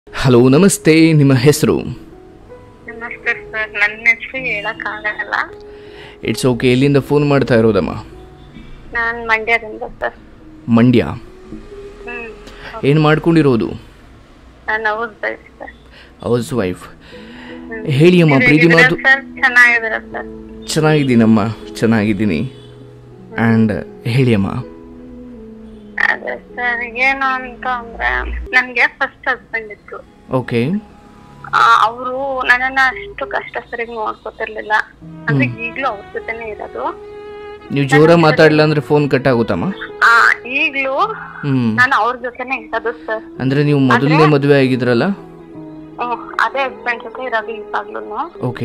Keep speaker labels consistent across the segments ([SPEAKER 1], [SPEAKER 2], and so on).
[SPEAKER 1] Hello ನಮಸ್ತೆ ನಿಮ್ಮ ಹೆಸರು
[SPEAKER 2] ನಮಸ್ತೆ ಸರ್ ನನ್ನ ಹೆಸರು ಹೇಳಕ್ಕಾಗಲ್ಲ
[SPEAKER 1] ಇಟ್ಸ್ ಓಕೆ ಎಲ್ಲಿಂದ ಫೋನ್ ಮಾಡ್ತಾ ಇರೋದಮ್ಮ
[SPEAKER 2] ನಾನು ಮಂಡ್ಯದಿಂದ ಸರ್
[SPEAKER 1] ಮಂಡ್ಯ
[SPEAKER 2] ಹ್ಮ್
[SPEAKER 1] ಏನು ಮಾಡ್ಕೊಂಡಿರೋದು
[SPEAKER 2] ನಾನು house wife sir
[SPEAKER 1] house wife ಹೇಳಿ ಅಮ್ಮ ಪ್ರೀತಿ ಮಾತು
[SPEAKER 2] ಸರ್ ಚೆನ್ನಾಗಿದ್ದೀರ ಸರ್
[SPEAKER 1] ಚೆನ್ನಾಗಿದ್ದೀನಮ್ಮ ಚೆನ್ನಾಗಿದ್ದೀನಿ ಆ್ಯಂಡ್ ಹೇಳಿ ಅಮ್ಮ
[SPEAKER 2] ಅದೇ ಸರ್ ಏನು ಅಂತ ಅಂದ್ರೆ ನನ್ಗೆ ಫಸ್ಟ್ ಹಸ್ಬೆಂಡ್ ಇತ್ತು
[SPEAKER 1] ಓಕೆ
[SPEAKER 2] ಅವರು ನನ್ನನ್ನ ಅಷ್ಟು ಕಷ್ಟ ಸರಿಗೆ ನೋಡ್ಕೊತಿರ್ಲಿಲ್ಲ ಅಂದ್ರೆ ಈಗ್ಲೂ ಅವ್ರ ಜೊತೆನೆ ಇರೋದು
[SPEAKER 1] ನೀವು ಜೋರ ಮಾತಾಡಲ್ಲ ಅಂದರೆ ಫೋನ್ ಕಟ್ ಆಗುತ್ತಮ್ಮ
[SPEAKER 2] ಆ ಈಗ್ಲೂ
[SPEAKER 1] ಹ್ಞೂ
[SPEAKER 2] ನಾನು ಅವ್ರ ಜೊತೆನೆ ಇರೋದು ಸರ್
[SPEAKER 1] ಅಂದರೆ ನೀವು ಮೊದಲನೇ ಮದುವೆ ಆಗಿದ್ರಲ್ಲ
[SPEAKER 2] ಹ್ಮ್ ಅದೇ ಹಸ್ಬೆಂಡ್ ಜೊತೆ ಇರೋದು ಇವಾಗ್ಲೂ
[SPEAKER 1] ಓಕೆ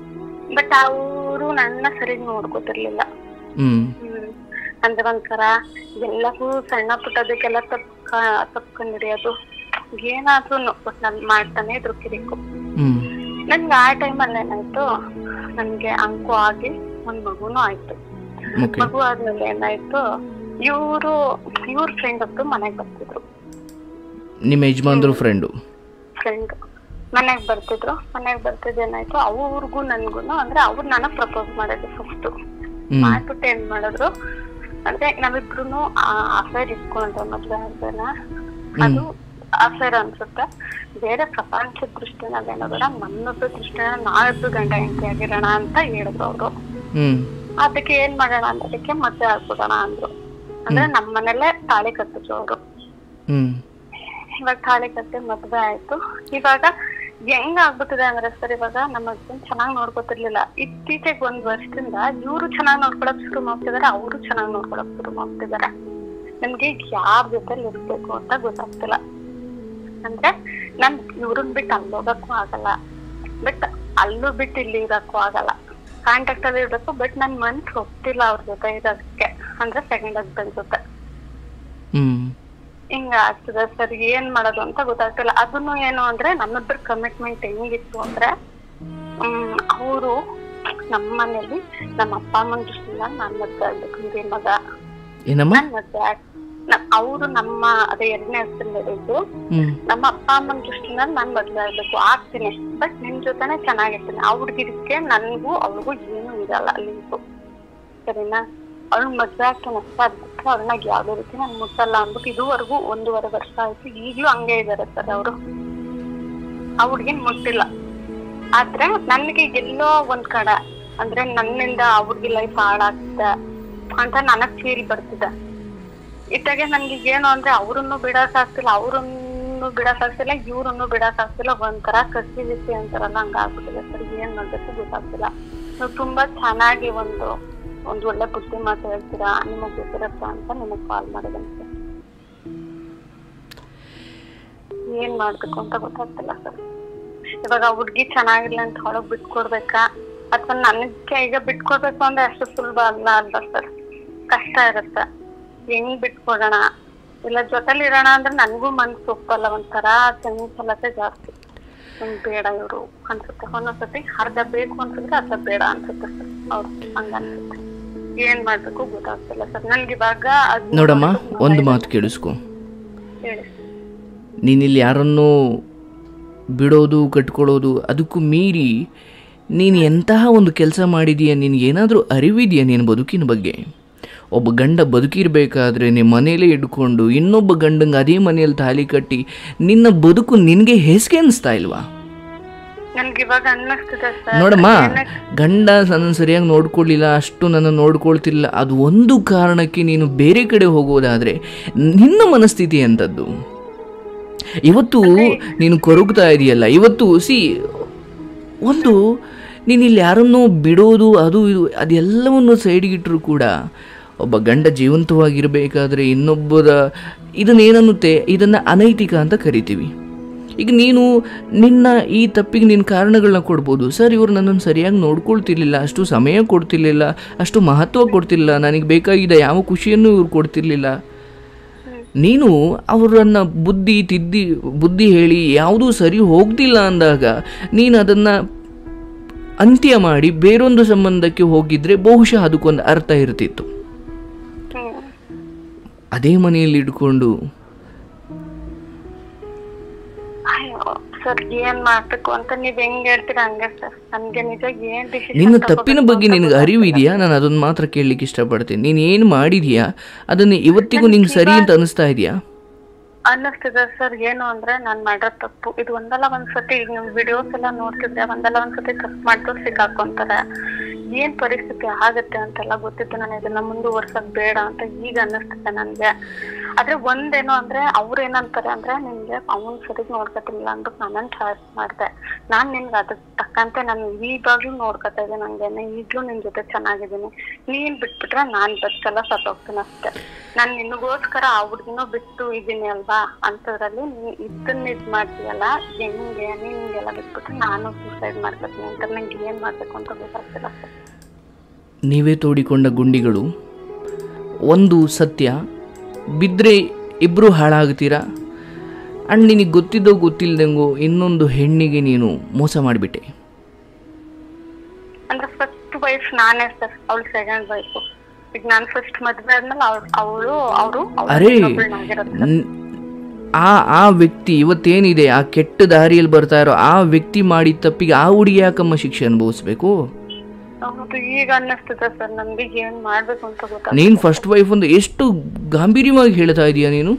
[SPEAKER 2] ಬಟ್ ಅವರು ನನ್ನ ಸರಿಗ್ ನೋಡ್ಕೊತಿರ್ಲಿಲ್ಲ
[SPEAKER 1] ಹ್ಞೂ
[SPEAKER 2] ಹ್ಮ್. ಅಂದ್ರೆ ಒಂಥರ ಎಲ್ಲವೂ ಸಣ್ಣ ಪುಟ್ಟದಕ್ಕೆಲ್ಲ ತಪ್ಪ ತಪ್ಕೊಂಡ್ ಹಿಡಿಯೋದು ಏನಾದ್ರೂ ಒಟ್ ನನ್ ಮಾಡ್ತಾನೆ ಇದ್ರು ಕಿರಿಕು
[SPEAKER 1] ಹ್ಞೂ
[SPEAKER 2] ನನ್ಗೆ ಆ ಟೈಮಲ್ಲಿ ಏನಾಯ್ತು ನನ್ಗೆ ಅಂಕು ಆಗಿ ಒಂದ್ ಮಗುನು ಆಯ್ತು
[SPEAKER 1] ಓಕೆ
[SPEAKER 2] ಮಗು ಆದ್ಮೇಲೆ ಏನಾಯ್ತು ಇವ್ರು ಇವ್ರ ಫ್ರೆಂಡ್ ಒಬ್ರು ಮನೆಗ್ ಬರ್ತಿದ್ರು
[SPEAKER 1] ನಿಮ್ಮ ಯಜಮಾನ್ರು ಫ್ರೆಂಡು
[SPEAKER 2] ಫ್ರೆಂಡ್ ಮನೆಗ್ ಬರ್ತಿದ್ರು ಮನೆಗ್ ಬರ್ತಿದ್ ಏನಾಯ್ತು ಅವ್ರಿಗೂ ನನ್ಗುನು ಅಂದ್ರೆ ಅವ್ರು ನನಗ್ ಪ್ರಪೋಸ್ ಮಾಡಿದ್ರು ಫಸ್ಟ್
[SPEAKER 1] ಹ್ಞೂ
[SPEAKER 2] ಮಾಡ್ಬಿಟ್ಟು ಏನ್ ಮಾಡಿದ್ರು ಅಂದ್ರೆ ನಾವಿಬ್ರು ಅಫೇರ್ ಇಟ್ಕೊಂಡ್ರೆ ಮದ್ವೆ ಆದ್ಮೇಲೆ ಅದು ಅಫೇರ್ ಅನ್ಸುತ್ತೆ ಬೇರೆ ಪ್ರಪಂಚದ ದೃಷ್ಟಿನಲ್ಲಿ ಏನೋ ಬೇಡ ನನ್ನೊಬ್ಬ ದೃಷ್ಟಿನ ನಾವಿಬ್ರು ಗಂಡ ಹೆಂಡತಿ ಆಗಿರೋಣ ಅಂತ ಹೇಳಿದ್ರು ಅವ್ರು
[SPEAKER 1] ಹ್ಞೂ
[SPEAKER 2] ಅದಕ್ಕೆ ಏನ್ ಮಾಡೋಣ ಅನ್ನೋದಕ್ಕೆ ಮದ್ವೆ ಆಗ್ಬಿಡೋಣ ಅಂದ್ರು ಅಂದ್ರೆ ನಮ್ಮ ಮನೇಲೆ ತಾಳಿ ಕಟ್ಟಿದ್ರು ಅವ್ರು
[SPEAKER 1] ಹ್ಞೂ
[SPEAKER 2] ಇವಾಗ ತಾಳಿ ಕಟ್ಟಿ ಮದ್ವೆ ಆಯ್ತು ಇವಾಗ ಹೆಂಗ್ ಆಗ್ಬಿಟ್ಟಿದೆ ಅಂದ್ರೆ ಸರ್ ಇವಾಗ ನಮ್ಮ ಹಸ್ಬೆಂಡ್ ಚೆನ್ನಾಗ್ ನೋಡ್ಕೊತಿರ್ಲಿಲ್ಲ ಇತ್ತೀಚೆಗೆ ಒಂದ್ ವರ್ಷದಿಂದ ಇವ್ರು ಚೆನ್ನಾಗ್ ನೋಡ್ಕೊಳಕ್ ಶುರು ಮಾಡ್ತಿದಾರೆ ಅವರು ಚೆನ್ನಾಗ್ ನೋಡ್ಕೊಳಕ್ ಶುರು ಮಾಡ್ತಿದಾರೆ ನಮ್ಗೆ ಯಾರ ಜೊತೆ ಇರ್ಬೇಕು ಅಂತ ಗೊತ್ತಾಗ್ತಿಲ್ಲ ಅಂದ್ರೆ ನನ್ ಇವ್ರನ್ ಬಿಟ್ಟು ಅಲ್ಲಿ ಹೋಗಕ್ಕೂ ಆಗಲ್ಲ ಬಟ್ ಅಲ್ಲೂ ಬಿಟ್ಟು ಇಲ್ಲಿ ಇರಕ್ಕೂ ಆಗಲ್ಲ ಕಾಂಟ್ಯಾಕ್ಟ್ ಅಲ್ಲಿ ಇರ್ಬೇಕು ಬಟ್ ನನ್ ಮನ್ಸ್ ಒಪ್ತಿಲ್ಲ ಅವ್ರ ಜೊತೆ ಇರೋದಕ್ಕೆ ಅಂದ್ರೆ ಸೆಕೆಂಡ್ ಹಸ್ಬೆಂಡ್ ಜೊತೆ
[SPEAKER 1] ಹ್ಞೂ
[SPEAKER 2] ಹಿಂಗ ಆಗ್ತದೆ ಸರ್ ಏನ್ ಮಾಡೋದು ಅಂತ ಗೊತ್ತಾಗ್ತಿಲ್ಲ ಅದನ್ನು ಏನು ಅಂದ್ರೆ ನಮ್ಮಿಬ್ಬರ ಕಮಿಟ್ಮೆಂಟ್ ಹೆಂಗಿತ್ತು ಅಂದ್ರೆ ಹ್ಮ್ ಅವರು ನಮ್ಮ ಮನೇಲಿ ನಮ್ಮ ಅಪ್ಪ ಅಮ್ಮನ ದೃಷ್ಟಿಯಿಂದ ನಾನ್ ಮದ್ವೆ ಆಗ್ಬೇಕು ಹಿರಿಯ ಮಗ
[SPEAKER 1] ಏನಮ್ಮ
[SPEAKER 2] ನಾನ್ ಮದ್ವೆ ಆಗ್ ಅವರು ನಮ್ಮ ಅದೇ ಎರಡನೇ ಹಸ್ಬೆಂಡ್ ಇದ್ದು
[SPEAKER 1] ಹ್ಞೂ
[SPEAKER 2] ನಮ್ಮ ಅಪ್ಪ ಅಮ್ಮನ ದೃಷ್ಟಿಯಿಂದ ನಾನ್ ಮದ್ವೆ ಆಗ್ಬೇಕು ಆಗ್ತೀನಿ ಬಟ್ ನಿಮ್ ಜೊತೆನೆ ಚೆನ್ನಾಗಿರ್ತೀನಿ ಆ ಹುಡ್ಗಿದಕ್ಕೆ ನನ್ಗೂ ಅವ್ರಿಗೂ ಏನು ಇರಲ್ಲ ಲಿಂಕು ಸರಿನಾ ಅವ್ಳು ಮದ್ವೆ ಆಗ್ತಾನೆ ಅಷ್ಟೇ ಅದ್ ಬಿಟ್ರೆ ಅವ್ಳನ್ನ ಯಾವ್ದೇ ರೀತಿ ನಾನು ಮುಟ್ಟಲ್ಲ ಅಂದ್ಬಿಟ್ಟು ಇದುವರೆಗೂ ಒಂದೂವರೆ ವರ್ಷ ಆಯ್ತು ಈಗ್ಲೂ ಹಂಗೆ ಇದಾರೆ ಸರ್ ಅವರು ಆ ಹುಡ್ಗಿನ್ ಮುಟ್ಟಿಲ್ಲ ಆದ್ರೆ ನನ್ಗೆ ಎಲ್ಲೋ ಒಂದ್ ಕಡೆ ಅಂದ್ರೆ ನನ್ನಿಂದ ಆ ಹುಡ್ಗಿ ಲೈಫ್ ಹಾಳಾಗ್ತಿದೆ ಅಂತ ನನಗ್ ಫೀಲ್ ಬರ್ತಿದೆ ಇತ್ತಾಗೆ ನನ್ಗೆ ಏನು ಅಂದ್ರೆ ಅವ್ರನ್ನು ಬಿಡಕ್ ಆಗ್ತಿಲ್ಲ ಅವ್ರನ್ನು ಬಿಡಕ್ ಆಗ್ತಿಲ್ಲ ಇವ್ರನ್ನು ಬಿಡಕ್ ಆಗ್ತಿಲ್ಲ ಒಂಥರ ಕಸಿ ಬಿಸಿ ಅಂತಾರಲ್ಲ ಹಂಗ ಆಗ್ಬಿಟ್ಟಿದೆ ಸರ್ ಏನ್ ಮಾಡ್ಬೇಕು ಗೊತ್ತಾಗ್ತಿಲ್ಲ ನೀವು ತುಂಬಾ ಚೆನ್ನಾಗಿ ಒಂದು ಒಂದ್ ಒಳ್ಳೆ ಬುದ್ಧಿ ಮಾತು ಹೇಳ್ತೀರಾ ನಿಮಗ್ ಗೊತ್ತಿರತ್ತ ಅಂತ ನಿಮಗ್ ಕಾಲ್ ಮಾಡಿದ್ದೀನಿ ಸರ್ ಏನ್ ಮಾಡ್ಬೇಕು ಅಂತ ಗೊತ್ತಾಗ್ತಿಲ್ಲ ಸರ್ ಇವಾಗ ಹುಡ್ಗಿ ಚೆನ್ನಾಗಿಲ್ಲ ಅಂತ ಹೊರಗ್ ಬಿಟ್ಕೊಡ್ಬೇಕಾ ಅಥವಾ ನನಗೆ ಈಗ ಬಿಟ್ಕೊಡ್ಬೇಕು ಅಂದ್ರೆ ಅಷ್ಟು ಸುಲಭ ಅಲ್ಲ ಅಲ್ಲ ಸರ್ ಕಷ್ಟ ಇರುತ್ತೆ ಹೆಂಗ್ ಬಿಟ್ಕೊಡೋಣ ಇಲ್ಲ ಜೊತೆಲಿ ಇರೋಣ ಅಂದ್ರೆ ನನ್ಗೂ ಮನ್ಸು ಒಪ್ಪಲ್ಲ ಒಂಥರ ಚಂಚಲತೆ ಜಾಸ್ತಿ ಹ್ಮ್ ಬೇಡ ಇವ್ರು ಅನ್ಸುತ್ತೆ ಒಂದೊಂದ್ಸತಿ ಅರ್ಧ ಬೇಕು ಅನ್ಸಿದ್ರೆ ಅರ್ಧ ಬೇಡ ಅನ್ಸುತ್ತೆ ಸರ್ ಅವ್ರು ಹಂಗ ಅನ್ಸುತ್ತೆ ಏನ್ ಮಾಡ್ಬೇಕು ಗೊತ್ತಾಗ್ತಿಲ್ಲ ಸರ್ ನನ್ಗೆ ಇವಾಗ ಅದ್
[SPEAKER 1] ನೋಡಮ್ಮ ಒಂದು ಮಾತು ಕೇಳಿಸ್ಕೊ
[SPEAKER 2] ಹೇಳಿ
[SPEAKER 1] ನೀನಿಲ್ಲಿ ಯಾರನ್ನೂ ಬಿಡೋದು ಕಟ್ಕೊಳ್ಳೋದು ಅದಕ್ಕೂ ಮೀರಿ ನೀನು ಎಂತಹ ಒಂದು ಕೆಲಸ ಮಾಡಿದೀಯ ನಿನಗೇನಾದರೂ ಅರಿವಿದೆಯಾ ನಿನ್ನ ಬದುಕಿನ ಬಗ್ಗೆ ಒಬ್ಬ ಗಂಡ ಬದುಕಿರಬೇಕಾದ್ರೆ ನಿಮ್ಮ ಮನೇಲೇ ಇಟ್ಕೊಂಡು ಇನ್ನೊಬ್ಬ ಗಂಡಂಗೆ ಅದೇ ಮನೆಯಲ್ಲಿ ತಾಲಿ ಕಟ್ಟಿ ನಿನ್ನ ಬದುಕು ನಿನಗೆ ಹೇಸಿಗೆ ಅನಿಸ್ತಾ ಇಲ್ವಾ
[SPEAKER 2] ನನ್ಗೆ ಇವಾಗ ಅನ್ನಿಸ್ತಿದೆ ಸರ್
[SPEAKER 1] ನೋಡಮ್ಮ ಗಂಡ ನನ್ನ ಸರಿಯಾಗಿ ನೋಡ್ಕೊಳ್ಳಿಲ್ಲ ಅಷ್ಟು ನನ್ನ ನೋಡ್ಕೊಳ್ತಿಲ್ಲ ಅದು ಒಂದು ಕಾರಣಕ್ಕೆ ನೀನು ಬೇರೆ ಕಡೆ ಹೋಗೋದಾದರೆ ನಿನ್ನ ಮನಸ್ಥಿತಿ ಎಂಥದ್ದು ಇವತ್ತು ನೀನು ಕೊರಗ್ತಾ ಇದೆಯಲ್ಲ ಇವತ್ತು ಸಿ ಒಂದು ನೀನು ಇಲ್ಲಿ ಯಾರನ್ನೋ ಬಿಡೋದು ಅದು ಇದು ಅದೆಲ್ಲವನ್ನು ಸೈಡ್ಗಿಟ್ಟರು ಕೂಡ ಒಬ್ಬ ಗಂಡ ಜೀವಂತವಾಗಿರಬೇಕಾದ್ರೆ ಇನ್ನೊಬ್ಬರ ಇದನ್ನೇನನ್ನುತ್ತೆ ಇದನ್ನು ಅನೈತಿಕ ಅಂತ ಕರಿತೀವಿ ಈಗ ನೀನು ನಿನ್ನ ಈ ತಪ್ಪಿಗೆ ನಿನ್ನ ಕಾರಣಗಳನ್ನ ಕೊಡ್ಬೋದು ಸರ್ ಇವರು ನನ್ನನ್ನು ಸರಿಯಾಗಿ ನೋಡ್ಕೊಳ್ತಿರ್ಲಿಲ್ಲ ಅಷ್ಟು ಸಮಯ ಕೊಡ್ತಿರ್ಲಿಲ್ಲ ಅಷ್ಟು ಮಹತ್ವ ಕೊಡ್ತಿರ್ಲಿಲ್ಲ ನನಗೆ ಬೇಕಾಗಿದ್ದ ಯಾವ ಖುಷಿಯನ್ನು ಇವ್ರು ಕೊಡ್ತಿರ್ಲಿಲ್ಲ ನೀನು ಅವರನ್ನು ಬುದ್ಧಿ ತಿದ್ದಿ ಬುದ್ಧಿ ಹೇಳಿ ಯಾವುದೂ ಸರಿ ಹೋಗ್ತಿಲ್ಲ ಅಂದಾಗ ನೀನು ಅದನ್ನು ಅಂತ್ಯ ಮಾಡಿ ಬೇರೊಂದು ಸಂಬಂಧಕ್ಕೆ ಹೋಗಿದ್ರೆ ಬಹುಶಃ ಅದಕ್ಕೊಂದು ಅರ್ಥ ಇರ್ತಿತ್ತು
[SPEAKER 2] ಹ್ಮ್
[SPEAKER 1] ಅದೇ ಮನೆಯಲ್ಲಿ ಇಟ್ಕೊಂಡು
[SPEAKER 2] ಅಯ್ಯೋ ಸರ್ ಏನ್ ಮಾಡ್ಬೇಕು ಅಂತ ನೀವ್ ಹೆಂಗ್ ಹೇಳ್ತೀರಾ ಹಂಗೆ ಸರ್ ನನ್ಗೆ ನಿಜ ಏನ್ ಡಿಸಿಷನ್
[SPEAKER 1] ನಿನ್ನ ತಪ್ಪಿನ ಬಗ್ಗೆ ನಿನಗೆ ಅರಿವು ಇದೆಯಾ ನಾನು ಅದನ್ನು ಮಾತ್ರ ಕೇಳಲಿಕ್ಕೆ ಇಷ್ಟಪಡ್ತೀನಿ ನೀನು ಏನು ಮಾಡಿದೀಯಾ ಅದನ್ನು ಇವತ್ತಿಗೂ ನಿಂಗೆ ಸರಿ ಅಂತ ಅನಿಸ್ತಾ ಇದೆಯಾ
[SPEAKER 2] ಅನ್ನಿಸ್ತಿದೆ ಸರ್ ಏನು ಅಂದ್ರೆ ನಾನ್ ಮಾಡೋ ತಪ್ಪು ಇದು ಒಂದಲ್ಲ ಒಂದ್ಸತಿ ಈಗ ನಿಮ್ ವಿಡಿಯೋಸ್ ಎಲ್ಲ ನೋಡ್ತಿದ್ದೆ ಒಂದಲ್ಲ ಒಂದ್ಸತಿ ತಪ್ಪು ಮಾಡ್ಕೊಂಡು ಸಿಕ್ಕಾಕೊಂತಾರೆ ಏನ್ ಪರಿಸ್ಥಿತಿ ಆಗತ್ತೆ ಅಂತೆಲ್ಲ ಗೊತ್ತಿತ್ತು ನಾನು ಇದನ್ನ ಮುಂದುವರ್ಸಕ್ ಬೇಡ ಅಂತ ಈಗ ಅನ್ನಿಸ್ತಿದೆ ನನ್ಗೆ ಆದ್ರೆ ಒಂದೇನು ಅಂದ್ರೆ ಅವ್ರ ಏನಂತಾರೆ ಅಂದ್ರೆ ನಿನ್ಗೆ ಅವನ್ ಸರಿ ನೋಡ್ಕೊತಿಲ್ಲ ಅಂದ್ಬಿಟ್ಟು ನಾನನ್ ಚಾಯ್ಸ್ ಮಾಡ್ದೆ ನಾನ್ ನಿನ್ಗೆ ಅದಕ್ ತಕ್ಕಂತೆ ನಾನು ಈಗಾಗ್ಲೂ ನೋಡ್ಕೊತಾ ಇದ್ದೀನಿ ನಂಗೇನೆ ಈಗ್ಲೂ ನಿನ್ ಜೊತೆ ಚೆನ್ನಾಗಿದ್ದೀನಿ ನೀನ್ ಬಿಟ್ಬಿಟ್ರೆ ನಾನ್ ಬದುಕಲ್ಲ ಸತ್ತೋಗ್ತೀನಿ ಅಷ್ಟೇ ನಾನ್ ನಿನಗೋಸ್ಕರ ಆ ಹುಡ್ಗಿನೂ ಬಿಟ್ಟು ಇದೀನಿ ಅಲ್ವಾ ಅಂತದ್ರಲ್ಲಿ ನೀನ್ ಇದನ್ನ ಇದ್ ಮಾಡ್ತೀಯಲ್ಲ ಹೆಂಗೆ ನಿನ್ಗೆಲ್ಲ ಬಿಟ್ಬಿಟ್ರೆ ನಾನು ಸೂಸೈಡ್ ಮಾಡ್ಕೊತೀನಿ ಅಂತ ನಂಗೆ ಏನ್ ಮಾಡ್ಬೇಕು ಅಂತ ಗೊತ್ತಾಗ್ತಿಲ್ಲ ಸರ್
[SPEAKER 1] ನೀವೇ ತೋಡಿಕೊಂಡ ಗುಂಡಿಗಳು ಒಂದು ಸತ್ಯ ಬಿದ್ದರೆ ಇಬ್ಬರು ಹಾಳಾಗ್ತೀರಾ ಆ್ಯಂಡ್ ನಿನಗೆ ಗೊತ್ತಿದ್ದೋ ಗೊತ್ತಿಲ್ಲದಂಗೋ ಇನ್ನೊಂದು ಹೆಣ್ಣಿಗೆ ನೀನು ಮೋಸ ಮಾಡಿಬಿಟ್ಟೆ
[SPEAKER 2] ಅಂದ್ರೆ ಫಸ್ಟ್ ವೈಫ್ ನಾನೇ ಸರ್ ಅವಳು ಸೆಕೆಂಡ್ ವೈಫ್ ಈಗ ನಾನ್ ಫಸ್ಟ್ ಮದ್ವೆ ಆದ್ಮೇಲೆ ಅವಳು ಅವರು
[SPEAKER 1] ಅರೇ
[SPEAKER 2] ಆಗಿರೋದು
[SPEAKER 1] ನ್- ಆ ಆ ವ್ಯಕ್ತಿ ಇವತ್ತೇನಿದೆ ಆ ಕೆಟ್ಟ ದಾರಿಯಲ್ಲಿ ಬರ್ತಾ ಇರೋ ಆ ವ್ಯಕ್ತಿ ಮಾಡಿದ ತಪ್ಪಿಗೆ ಆ ಹುಡುಗಿ ಯಾಕಮ್ಮ ಶಿಕ್ಷೆ ಅನುಭವಿಸ್ಬೇಕು
[SPEAKER 2] ಹೌದು ಈಗ ಅನ್ನಿಸ್ತಿದೆ ಸರ್ ನನ್ಗೆ ಏನ್ ಮಾಡ್ಬೇಕು ಅಂತ ಗೊತ್ತಾಗ
[SPEAKER 1] ನೀನು ಫಸ್ಟ್ ವೈಫ್ ಒಂದು ಎಷ್ಟು ಗಾಂಭೀರ್ಯವಾಗಿ ಹೇಳ್ತಾ ಇದೀಯ ನೀನು